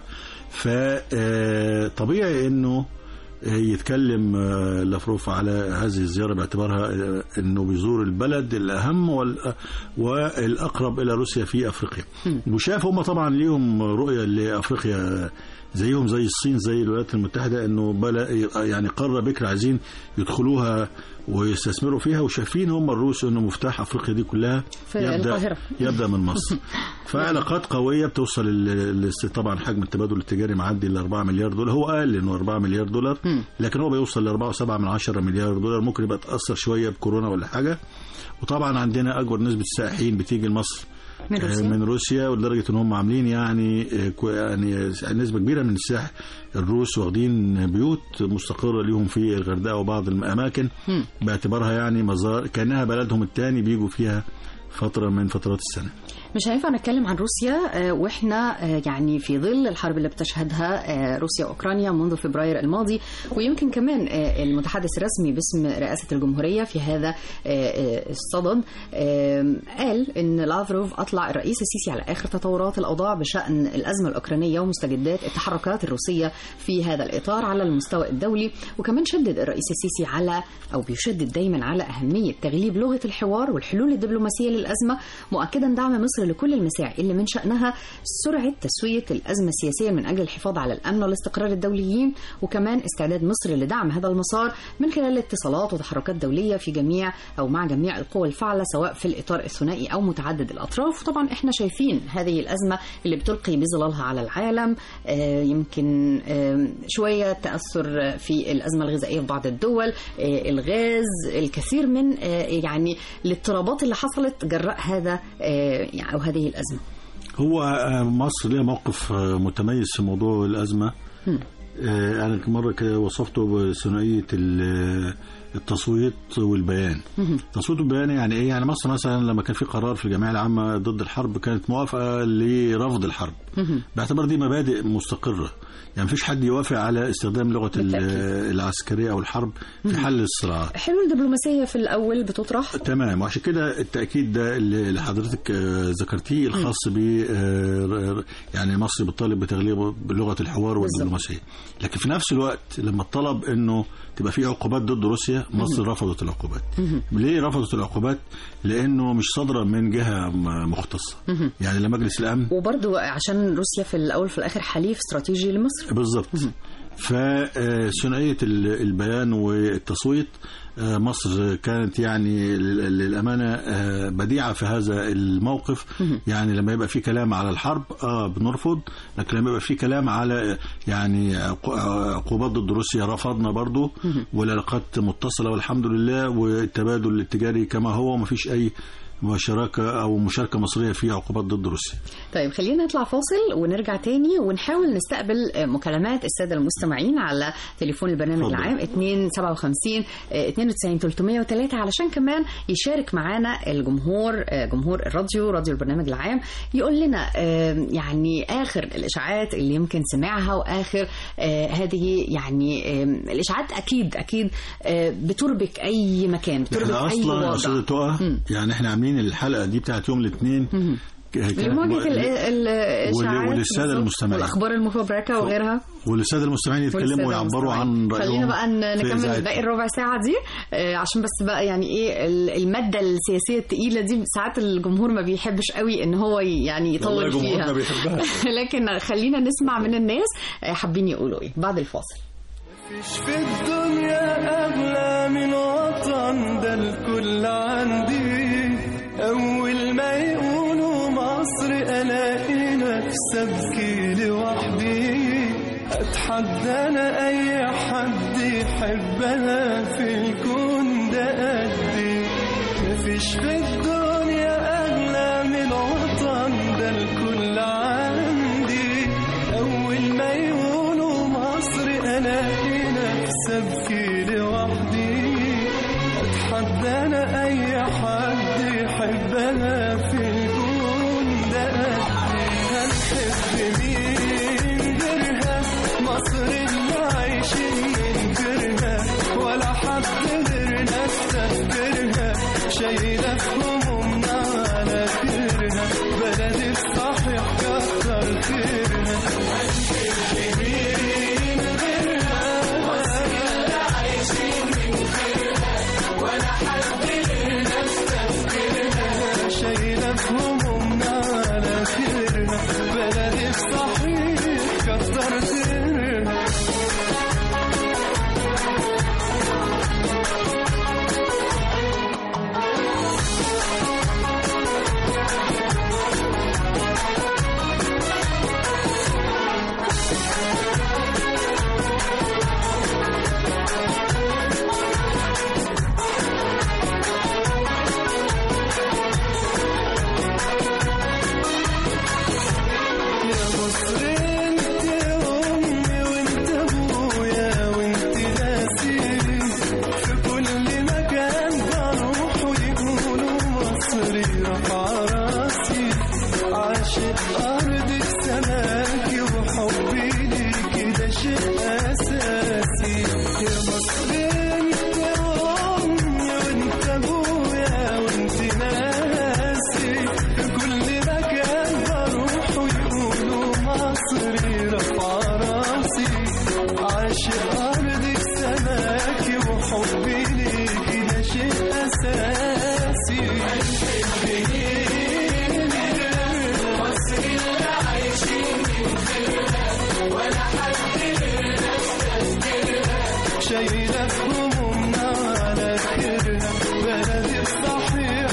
فطبيعي انه يتكلم آه، لافروف على هذه الزيارة باعتبارها آه، أنه بيزور البلد الأهم وال- والأقرب إلى روسيا في أفريقيا وشاف هم طبعا ليهم رؤية لأفريقيا زيهم زي الصين زي الولايات المتحدة أنه بلا يعني قارة بكرة عايزين يدخلوها ويستثمروا فيها وشايفين هم الروس أنه مفتاح أفريقيا دي كلها في القاهرة. يبدا من مصر فعلاقات قويه بتوصل ال- ال- طبعا حجم التبادل التجاري معدي ل 4 مليار دولار هو قال انه 4 مليار دولار لكن هو بيوصل ل 4.7 من 10 مليار دولار ممكن يبقى تاثر شويه بكورونا ولا حاجه وطبعا عندنا اكبر نسبه سائحين بتيجي لمصر من آه، روسيا؟ من روسيا ولدرجه ان هم عاملين يعني آه، كو- يعني نسبه كبيره من السياح الروس واخدين بيوت مستقره ليهم في الغردقه وبعض الاماكن باعتبارها يعني مزار كانها بلدهم الثاني بيجوا فيها فتره من فترات السنه مش هينفع نتكلم عن روسيا آه، واحنا آه، يعني في ظل الحرب اللي بتشهدها آه، روسيا واوكرانيا منذ فبراير الماضي ويمكن كمان آه، المتحدث الرسمي باسم رئاسه الجمهوريه في هذا آه، آه، الصدد آه، قال ان لافروف اطلع الرئيس السيسي على اخر تطورات الاوضاع بشان الازمه الاوكرانيه ومستجدات التحركات الروسيه في هذا الاطار على المستوى الدولي وكمان شدد الرئيس السيسي على او بيشدد دايما على اهميه تغليب لغه الحوار والحلول الدبلوماسيه للازمه مؤكدا دعم مصر لكل المساعي اللي من شانها سرعه تسويه الازمه السياسيه من اجل الحفاظ على الامن والاستقرار الدوليين وكمان استعداد مصر لدعم هذا المسار من خلال اتصالات وتحركات دوليه في جميع او مع جميع القوى الفاعله سواء في الاطار الثنائي او متعدد الاطراف وطبعا احنا شايفين هذه الازمه اللي بتلقي بظلالها على العالم آه، يمكن آه، شويه تاثر في الازمه الغذائيه في بعض الدول آه، الغاز الكثير من آه، يعني الاضطرابات اللي حصلت جراء هذا آه، يعني او هذه الازمه هو آه، مصر ليها موقف آه، متميز في موضوع الأزمة آه، أنا مرة كده وصفته بثنائية ال- التصويت والبيان التصويت والبيان يعني إيه يعني مصر مثلا لما كان في قرار في الجمعية العامة ضد الحرب كانت موافقة لرفض الحرب باعتبار دي مبادئ مستقرة يعني مفيش حد يوافق على استخدام لغة ال- بالتأكيد. العسكرية أو الحرب في حل الصراعات حلول الدبلوماسية في الأول بتطرح تمام وعشان كده التاكيد ده اللي اللي حضرتك آه، ذكرتيه الخاص ب آه، يعني مصر بتطالب بتغليب بلغه الحوار والدبلوماسيه لكن في نفس الوقت لما طلب انه تبقى في عقوبات ضد روسيا مصر رفضت العقوبات ليه رفضت العقوبات لانه مش صادره من جهه م- مختصه يعني لا مجلس الامن وبرضو عشان روسيا في الأول في الآخر حليف استراتيجي لمصر بالظبط فثنائية ال- البيان والتصويت آه، مصر كانت يعني لل- للأمانة آه، بديعة في هذا الموقف يعني لما يبقى في كلام على الحرب اه بنرفض لكن لما يبقى في كلام على يعني عقو- عقوبات ضد روسيا رفضنا برضو والعلاقات متصلة والحمد لله والتبادل التجاري كما هو ومفيش أي شراكة أو مشاركة مصرية في عقوبات ضد روسيا طيب خلينا نطلع فاصل ونرجع تاني ونحاول نستقبل آه، مكالمات السادة المستمعين على تليفون البرنامج اتفضل. العام 257 آه، 92 303 علشان كمان يشارك معانا الجمهور آه، جمهور الراديو راديو البرنامج العام يقول لنا آه، يعني آخر الإشاعات اللي يمكن سمعها وآخر آه، هذه يعني آه، الإشاعات أكيد أكيد آه، بتربك أي مكان بتربك احنا أي اصلا يا وضع استاذ تقى يعني احنا عاملين الحلقه دي بتاعت يوم الاثنين لمواجهة ال- ال- الإشاعات وللسادة بالظبط، المستمعين. والأخبار المفبركة وغيرها وللساده المستمعين يتكلموا والسادة ويعبروا عن المستمعين. رايهم خلينا بقى ن- في نكمل إذاعة- باقي الربع ساعة دي آه، عشان بس بقى يعني ايه ال- المادة السياسية التقيلة دي ساعات الجمهور ما بيحبش قوي ان هو ي- يعني يطول والله جمهورنا فيها بيحبها. لكن خلينا نسمع من الناس آه، حابين يقولوا ايه بعد الفاصل مفيش في الدنيا أغلى من وطن ده الكل عندي أول ما يقولوا مصر ألاقي نفسي أبكي لوحدي أتحدى أنا أي حد يحبها في الكون ده قدي مفيش في الدنيا أغلى من وطن ده الكل عندي أول ما يقولوا مصر ألاقي نفسي أبكي لوحدي أتحدى أنا أي حد يحبها في الكون ده قدي هنحب مين غيرها مصر اللي عايشين من غيرها ولا حد غيرنا استفكرها شايلة همومنا على كرها بلدي الصحيح كتر خيرها هنحب مين غيرها مصر اللي عايشين من غيرها ولا حد غيرنا استفكرها شايلة همومنا على كرها بلدي الصحيح كتر خيرها يا مصر انت امي وانت ابويا وانت ناسي في كل مكان بروح ويقولوا مصري رفع راسي عاشق ارضك سماكي وحبي ليكي ده شيء اساسي يا مصر انت امي وانت ابويا وانت ناسي في كل مكان بروح ويقولوا مصري رفع راسي عاشق أرضك سماكي وحبي ليكي ده شيء أساسي مصري اللي عايشين من غيرها ولا حد غيرنا استذكرها شايلة همومنا على كرها بلدي الصحيح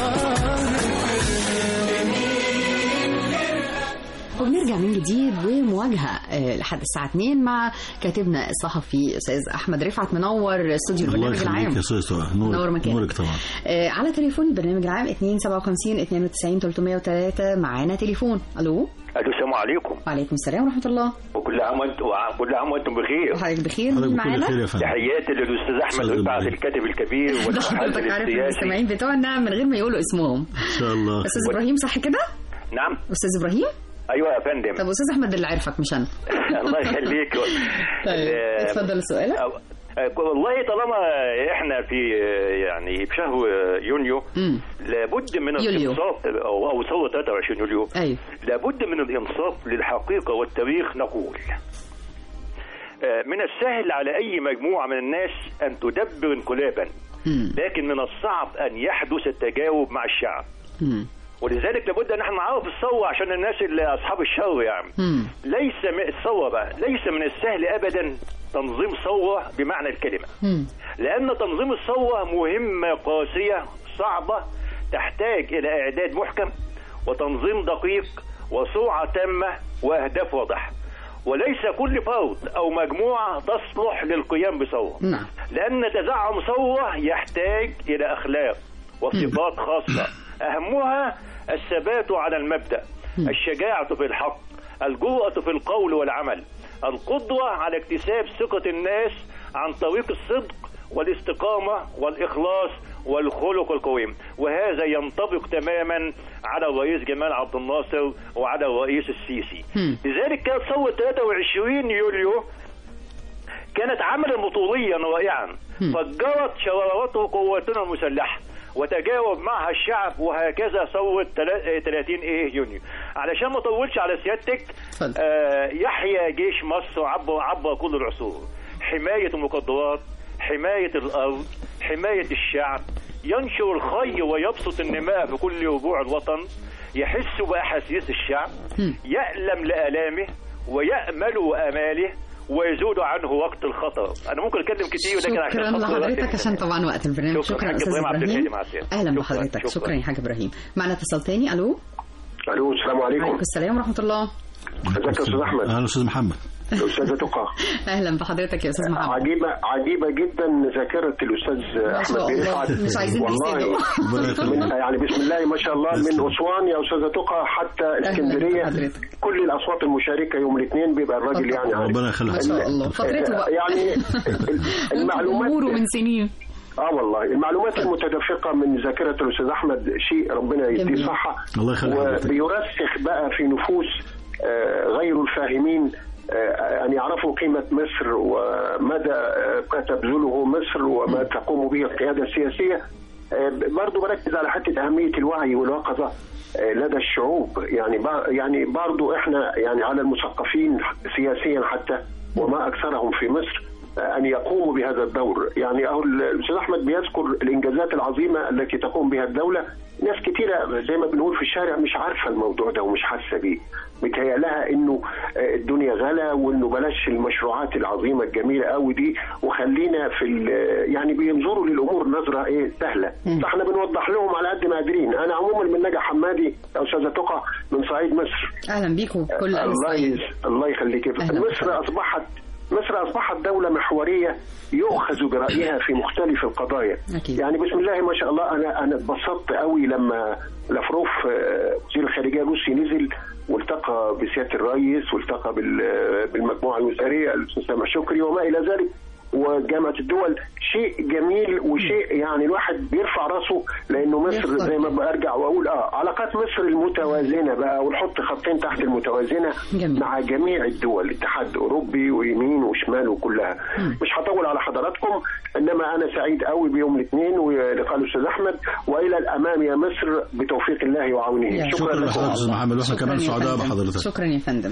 كتر وبنرجع من جديد مواجهه آه، لحد الساعه 2 مع كاتبنا الصحفي استاذ احمد رفعت منور استوديو الله البرنامج يخليك العام يا استاذ سواء نور نورك مكانك. نورك طبعا آه، على تليفون البرنامج العام 257 92 303 معانا تليفون الو الو السلام عليكم وعليكم السلام ورحمه الله وكل عام وانتم وكل عام وانتم بخير وحضرتك بخير حضرتك مين بكل معانا خير يا فندم تحياتي للاستاذ احمد أستاذ رفعت إبراهيم. الكاتب الكبير ده والمحلل حضرتك عارف السياسي المستمعين بتوعنا من غير ما يقولوا اسمهم ان شاء الله استاذ ابراهيم صح كده نعم استاذ ابراهيم ايوه يا فندم طب استاذ احمد اللي عارفك مش انا الله يخليك طيب آه، اتفضل سؤالك أو- آه، والله طالما احنا في آه، يعني في شهر آه، يونيو امم لابد من يوليو. الانصاف او او ثوره 23 يوليو ايوه لابد من الانصاف للحقيقه والتاريخ نقول آه، من السهل على اي مجموعه من الناس ان تدبر انقلابا امم لكن من الصعب ان يحدث التجاوب مع الشعب امم ولذلك لابد ان احنا نعرف الثوره عشان الناس اللي اصحاب الشر يعني امم ليس من الثوره بقى ليس من السهل ابدا تنظيم ثوره بمعنى الكلمه امم لان تنظيم الثوره مهمه قاسيه صعبه تحتاج الى اعداد محكم وتنظيم دقيق وسرعه تامه واهداف واضحه وليس كل فرد او مجموعه تصلح للقيام بثوره نعم لأن تزعم ثورة يحتاج إلى أخلاق وصفات خاصة أهمها الثبات على المبدأ الشجاعة في الحق الجرأة في القول والعمل القدرة على اكتساب ثقة الناس عن طريق الصدق والاستقامة والإخلاص والخلق القويم وهذا ينطبق تماما على الرئيس جمال عبد الناصر وعلى الرئيس السيسي مم. لذلك كانت ثورة 23 يوليو كانت عملا بطوليا رائعا مم. فجرت شرارته قواتنا المسلحه وتجاوب معها الشعب وهكذا ثورة تلا- 30 ايه يونيو علشان ما اطولش على سيادتك اتفضل. آه يحيى جيش مصر عبر عبر كل العصور حماية المقدرات حماية الأرض حماية الشعب ينشر الخير ويبسط النماء في كل ربوع الوطن يحس بأحاسيس الشعب مم. يألم لآلامه ويأمل أماله ويزول عنه وقت الخطر أنا ممكن أتكلم كتير لكن عشان شكرا خاطر الوقت لحضرتك عشان طبعا وقت البرنامج شكراً. شكرا حاج استاذ إبراهيم عبد ابراهيم الهادي مع السلامة. اهلا شكراً. بحضرتك شكراً. شكرا يا حاج ابراهيم معنا اتصال تاني الو الو السلام عليكم وعليكم السلام ورحمه الله ازيك يا استاذ احمد اهلا استاذ محمد الاستاذه تقى اهلا بحضرتك يا استاذ محمد عجيبه عجيبه جدا ذاكره الاستاذ ما احمد شاء بن الله رفعت مش عايزين والله نسيبه ربنا يخليك. من يعني بسم الله ما شاء الله من اسوان يا استاذه تقى حتى اسكندريه بحضرتك. كل الاصوات المشاركه يوم الاثنين بيبقى الراجل يعني عارف ربنا يخليك ما شاء الله فترته بقى يعني المعلومات اموره من سنين اه والله المعلومات المتدفقه من ذاكره الاستاذ احمد شيء ربنا يديه جميل. صحه الله يخليك حضرتك. وبيرسخ بقى في نفوس آه، غير الفاهمين آه، أن يعرفوا قيمة مصر ومدى آه، ما تبذله مصر وما تقوم به القيادة السياسية آه، برضو بركز على حتة أهمية الوعي واليقظة آه، لدى الشعوب يعني بع- يعني برضو احنا يعني على المثقفين سياسيا حتى وما أكثرهم في مصر آه، أن يقوموا بهذا الدور يعني أهو الأستاذ أحمد بيذكر الإنجازات العظيمة التي تقوم بها الدولة ناس كتيرة زي ما بنقول في الشارع مش عارفة الموضوع ده ومش حاسة بيه متهيألها انه آه، الدنيا غلا وانه بلاش المشروعات العظيمة الجميلة قوي دي وخلينا في ال- يعني بينظروا للامور نظرة ايه سهلة فاحنا بنوضح لهم على قد ما قادرين انا عموما من نجا حمادي يا استاذة تقى من صعيد مصر اهلا بيكم كل أهل الله الصعيد. يس- الله يخليك أهلا مصر اصبحت مصر اصبحت دوله محوريه يؤخذ برايها في مختلف القضايا أكيد. يعني بسم الله ما شاء الله انا انا اتبسطت قوي لما لافروف آه، وزير الخارجيه الروسي نزل والتقى بسياده الرئيس والتقى بال- بالمجموعه الوزاريه الاستاذ سامح شكري وما الى ذلك وجامعه الدول شيء جميل وشيء يعني الواحد بيرفع راسه لانه مصر يفخر. زي ما برجع واقول اه علاقات مصر المتوازنه بقى ونحط خطين تحت المتوازنه جميل. مع جميع الدول الاتحاد الاوروبي ويمين وشمال وكلها مش هطول على حضراتكم انما انا سعيد قوي بيوم الاثنين ولقاء الاستاذ احمد والى الامام يا مصر بتوفيق الله وعونه يا شكرا لكم لحضرتك استاذ محمد واحنا شكراً كمان يا سعداء فندم. بحضرتك شكرا يا فندم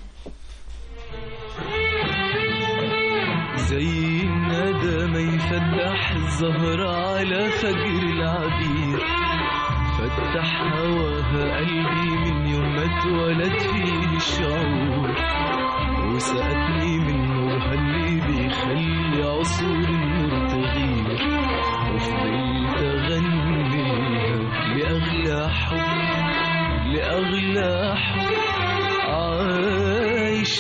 زي الندى ما يفتح الزهر على فجر العبير فتح هواها قلبي من يوم ما اتولد فيه الشعور وسقتني من نورها اللي بيخلي عصور النور تغير وفضلت اغني لها لأغلى حب لأغلى حب عايش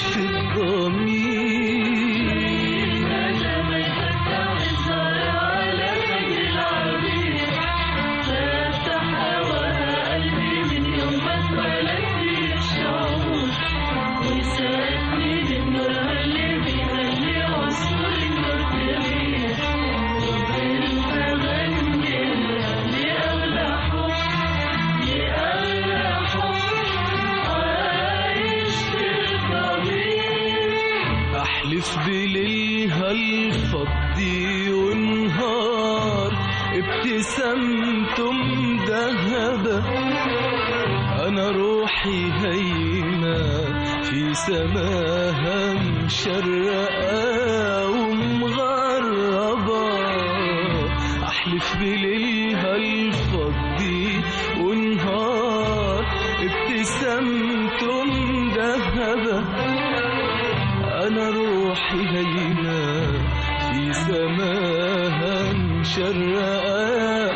الفضي ونهار ابتسامته مذهبة أنا روحي هيمة في سماها مشرقة ومغربة أحلف بليلها الفضي ونهار ابتسامته مذهبة أنا روحي هينة في سماها مشرقة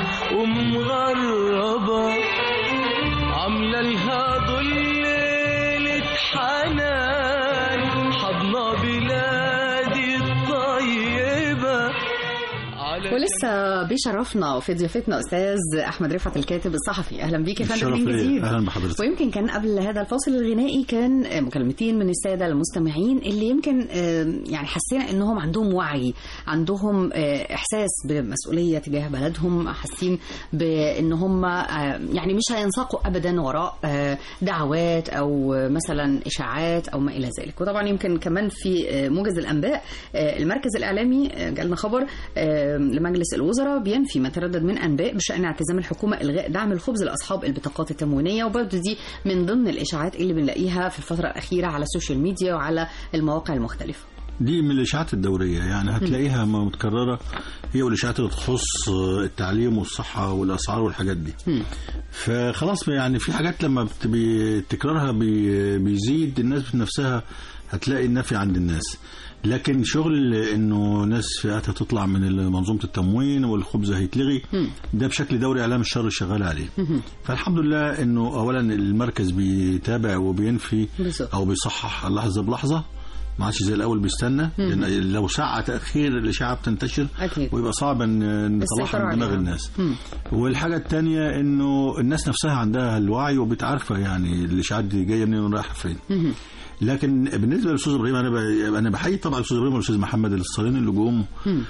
ومغربة عاملة لها ضليلة حنان حضنا بلادي الطيبة على ولسه بيشرفنا في ضيافتنا استاذ احمد رفعت الكاتب الصحفي اهلا بيك يا فندم الشرف من ليا. جديد أهلا بحضرتك. ويمكن كان قبل هذا الفاصل الغنائي كان مكالمتين من الساده المستمعين اللي يمكن آه، يعني حسينا انهم عندهم وعي عندهم آه، احساس بمسؤوليه تجاه بلدهم حاسين بان هم آه، يعني مش هينساقوا ابدا وراء آه، دعوات او مثلا اشاعات او ما الى ذلك وطبعا يمكن كمان في آه، موجز الانباء آه، المركز الاعلامي آه، جالنا خبر آه، لمجلس الوزراء بينفي ما تردد من انباء بشان اعتزام الحكومه الغاء دعم الخبز لاصحاب البطاقات التموينيه وبرضه دي من ضمن الاشاعات اللي بنلاقيها في الفتره الاخيره على السوشيال ميديا وعلى المواقع المختلفه دي من الاشاعات الدوريه يعني هتلاقيها م- متكرره هي والاشاعات اللي تخص التعليم والصحه والاسعار والحاجات دي فخلاص يعني في حاجات لما بت- بي- تكرارها بي- بيزيد الناس نفسها هتلاقي النفي عند الناس لكن شغل انه ناس فئات هتطلع من منظومه التموين والخبز هيتلغي ده بشكل دوري اعلام الشر شغال عليه فالحمد لله انه اولا المركز بيتابع وبينفي بالظبط. او بيصحح لحظه بلحظه ما عادش زي الاول بيستنى لان لو ساعه تاخير الاشاعه بتنتشر أكيد. ويبقى صعب ان نطلعها السيطرة من دماغ عليها. الناس والحاجه الثانيه انه الناس نفسها عندها الوعي وبتعرفها يعني الاشاعات دي جايه منين ورايحه فين لكن بالنسبه للاستاذ ابراهيم انا ب... انا بحيي طبعا الاستاذ ابراهيم والاستاذ محمد الصالين اللي جم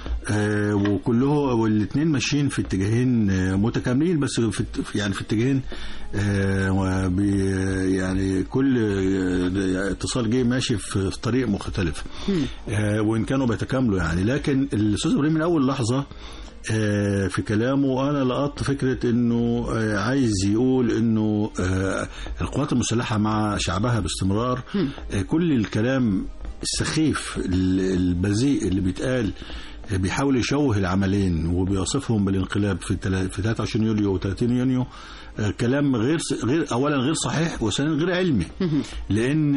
آه وكله والاثنين ماشيين في اتجاهين آه متكاملين بس في الت- في- يعني في اتجاهين آه وبي يعني كل آه اتصال جه ماشي في في طريق مختلف آه وان كانوا بيتكاملوا يعني لكن الاستاذ ابراهيم من اول لحظه آه، في كلامه انا لقطت فكره انه آه، عايز يقول انه آه، القوات المسلحه مع شعبها باستمرار آه، كل الكلام السخيف ال- البذيء اللي بيتقال آه، بيحاول يشوه العملين وبيوصفهم بالانقلاب في تلا- في 23 يوليو و30 يونيو آه، كلام غير س- غير اولا غير صحيح وثانيا غير علمي لان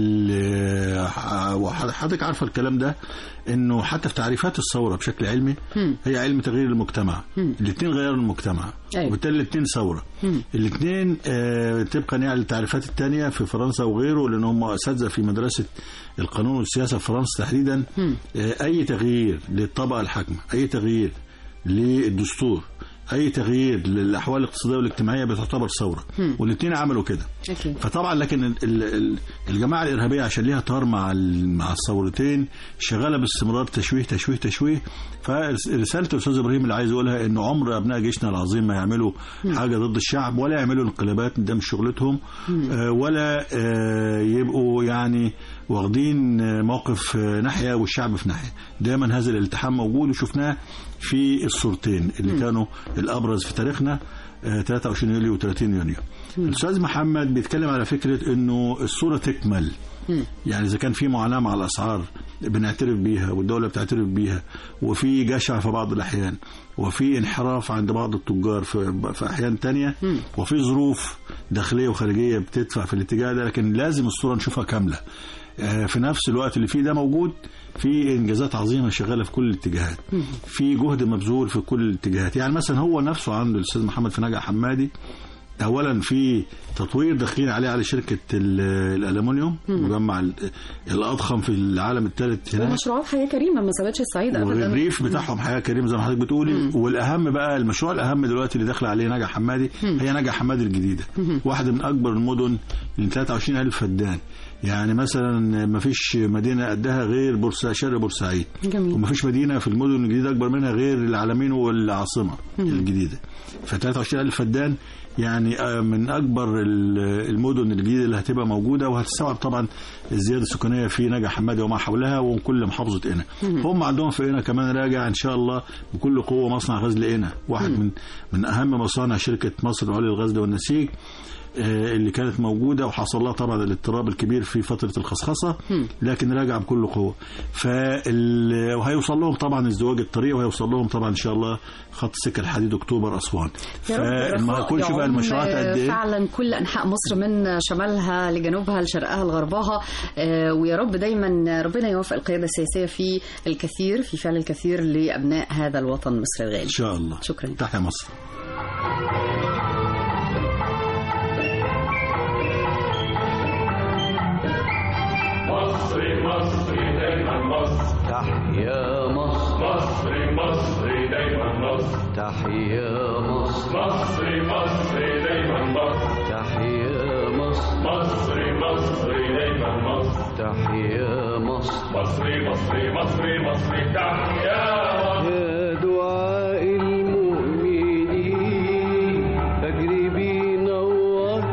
ال- ح- وحضرتك عارفه الكلام ده انه حتى في تعريفات الثوره بشكل علمي هي علم تغيير المجتمع الاثنين غيروا المجتمع أيوة. وبالتالي الاثنين ثوره الاثنين آه طبقا يعني للتعريفات الثانيه في فرنسا وغيره لان هم اساتذه في مدرسه القانون والسياسه في فرنسا تحديدا آه اي تغيير للطبقه الحاكمه اي تغيير للدستور اي تغيير للاحوال الاقتصاديه والاجتماعيه بتعتبر ثوره والاثنين عملوا كده أكيد. فطبعا لكن ال- ال- ال- الجماعه الارهابيه عشان ليها طار مع ال- مع الثورتين شغاله باستمرار تشويه تشويه تشويه فرساله الاستاذ ابراهيم اللي عايز يقولها انه عمر ابناء جيشنا العظيم ما يعملوا حاجه ضد الشعب ولا يعملوا انقلابات ده مش شغلتهم آه، ولا آه، يبقوا يعني واخدين آه، موقف آه، ناحيه والشعب في ناحيه دايما هذا الالتحام موجود وشفناه في الصورتين اللي كانوا الابرز في تاريخنا آه، 23 يوليو و30 يونيو الاستاذ محمد بيتكلم على فكره انه الصوره تكمل يعني اذا كان في معاناه مع الاسعار بنعترف بيها والدوله بتعترف بيها وفي جشع في بعض الاحيان وفي انحراف عند بعض التجار في, في احيان تانية وفي ظروف داخليه وخارجيه بتدفع في الاتجاه ده لكن لازم الصوره نشوفها كامله آه، في نفس الوقت اللي فيه ده موجود في انجازات عظيمه شغاله في كل الاتجاهات في جهد مبذول في كل الاتجاهات يعني مثلا هو نفسه عنده الاستاذ محمد في نجع حمادي اولا في تطوير داخلين عليه على شركه ال- الالومنيوم مجمع ال- الاضخم في العالم الثالث هناك ومشروعات حياه كريمه ما سابتش الصعيد ابدا والريف بتاعهم حياه كريمه زي ما حضرتك بتقولي والاهم بقى المشروع الاهم دلوقتي اللي داخله عليه نجع حمادي هي نجع حمادي الجديده واحده من اكبر المدن اللي 23000 فدان يعني مثلا ما فيش مدينه قدها غير بورسعيد شرق بورسعيد جميل. وما فيش مدينه في المدن الجديده اكبر منها غير العلمين والعاصمه الجديده ف 23000 فدان يعني آه، من اكبر ال- المدن الجديده اللي هتبقى موجوده وهتستوعب طبعا الزياده السكانيه في نجع حمادي وما حولها وكل محافظه قنا هم عندهم في قنا كمان راجع ان شاء الله بكل قوه مصنع غزل قنا واحد من من اهم مصانع شركه مصر العليا للغزل والنسيج آه، اللي كانت موجوده وحصل لها طبعا الاضطراب الكبير في فتره الخصخصه لكن راجع بكل قوه فال... وهيوصل لهم طبعا ازدواج الطريق وهيوصل لهم طبعا ان شاء الله خط السكه الحديد اكتوبر اسوان يا رب فما الرخاء كلش بقى يعم المشروعات قد ايه فعلا كل انحاء مصر من شمالها لجنوبها لشرقها لغربها آه، ويا رب دايما ربنا يوفق القياده السياسيه في الكثير في فعل الكثير لابناء هذا الوطن مصر الغالي ان شاء الله شكرا تحيا مصر مصري مصري دايما مصر تحيا مصر مصري مصري دايما مصر تحيا مصر مصري مصري دايما مصر تحيا مصر مصري مصري دايما مصر تحيا مصر مصري مصري مصري مصري تحيا مصر يا دعاء المؤمنين فجري بينور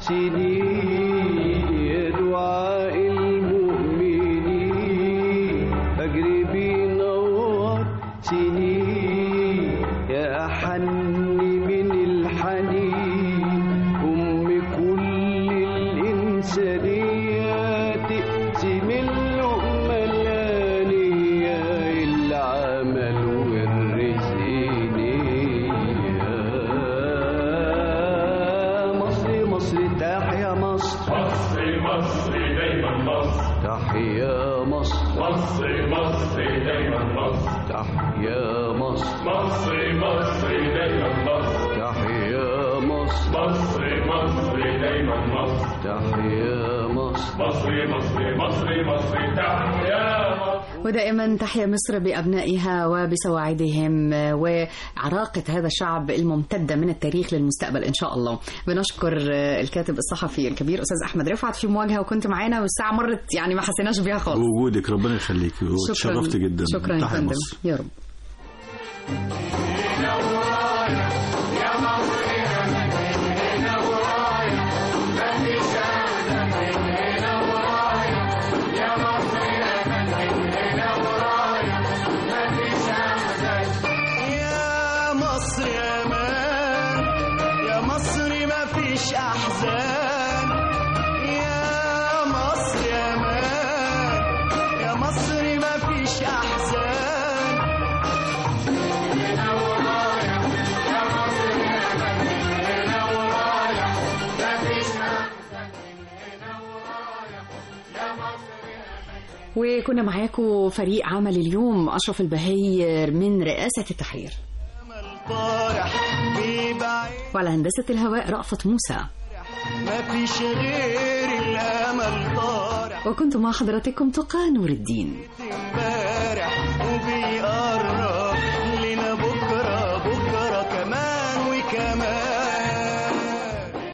سنين يا دعاء المؤمنين فجري بينور سنين يا أحن من الحنين أم كل الإنسانيات تقسم اللقمة الآنية العمل والرزق نية مصر مصر تحيا مصر مصري مصري دايما مصر تحيا مصر مصري مصري دايما مصر تحيا مصر مصري مصري دايما مصر تحيا مصر مصري مصري دايما مصر تحيا مصر مصري مصري مصري مصري تحيا مصر ودائما تحيا مصر بأبنائها وبسواعدهم وعراقة هذا الشعب الممتدة من التاريخ للمستقبل إن شاء الله بنشكر الكاتب الصحفي الكبير أستاذ أحمد رفعت في مواجهة وكنت معانا والساعة مرت يعني ما حسيناش بيها خالص بوجودك ربنا يخليك وتشرفت جدا شكرا يا تحيا فندم مصر يا رب يا مصر يا مان يا مصر ما فيش احزان يا مصر يا مان يا مصر ما فيش احزان وكنا معاكم فريق عمل اليوم أشرف البهير من رئاسة التحرير امل طارح بيبعد وعلى هندسة الهواء رأفت موسى ما فيش غير الامل طارح وكنت مع حضراتكم تقى نور الدين تنبات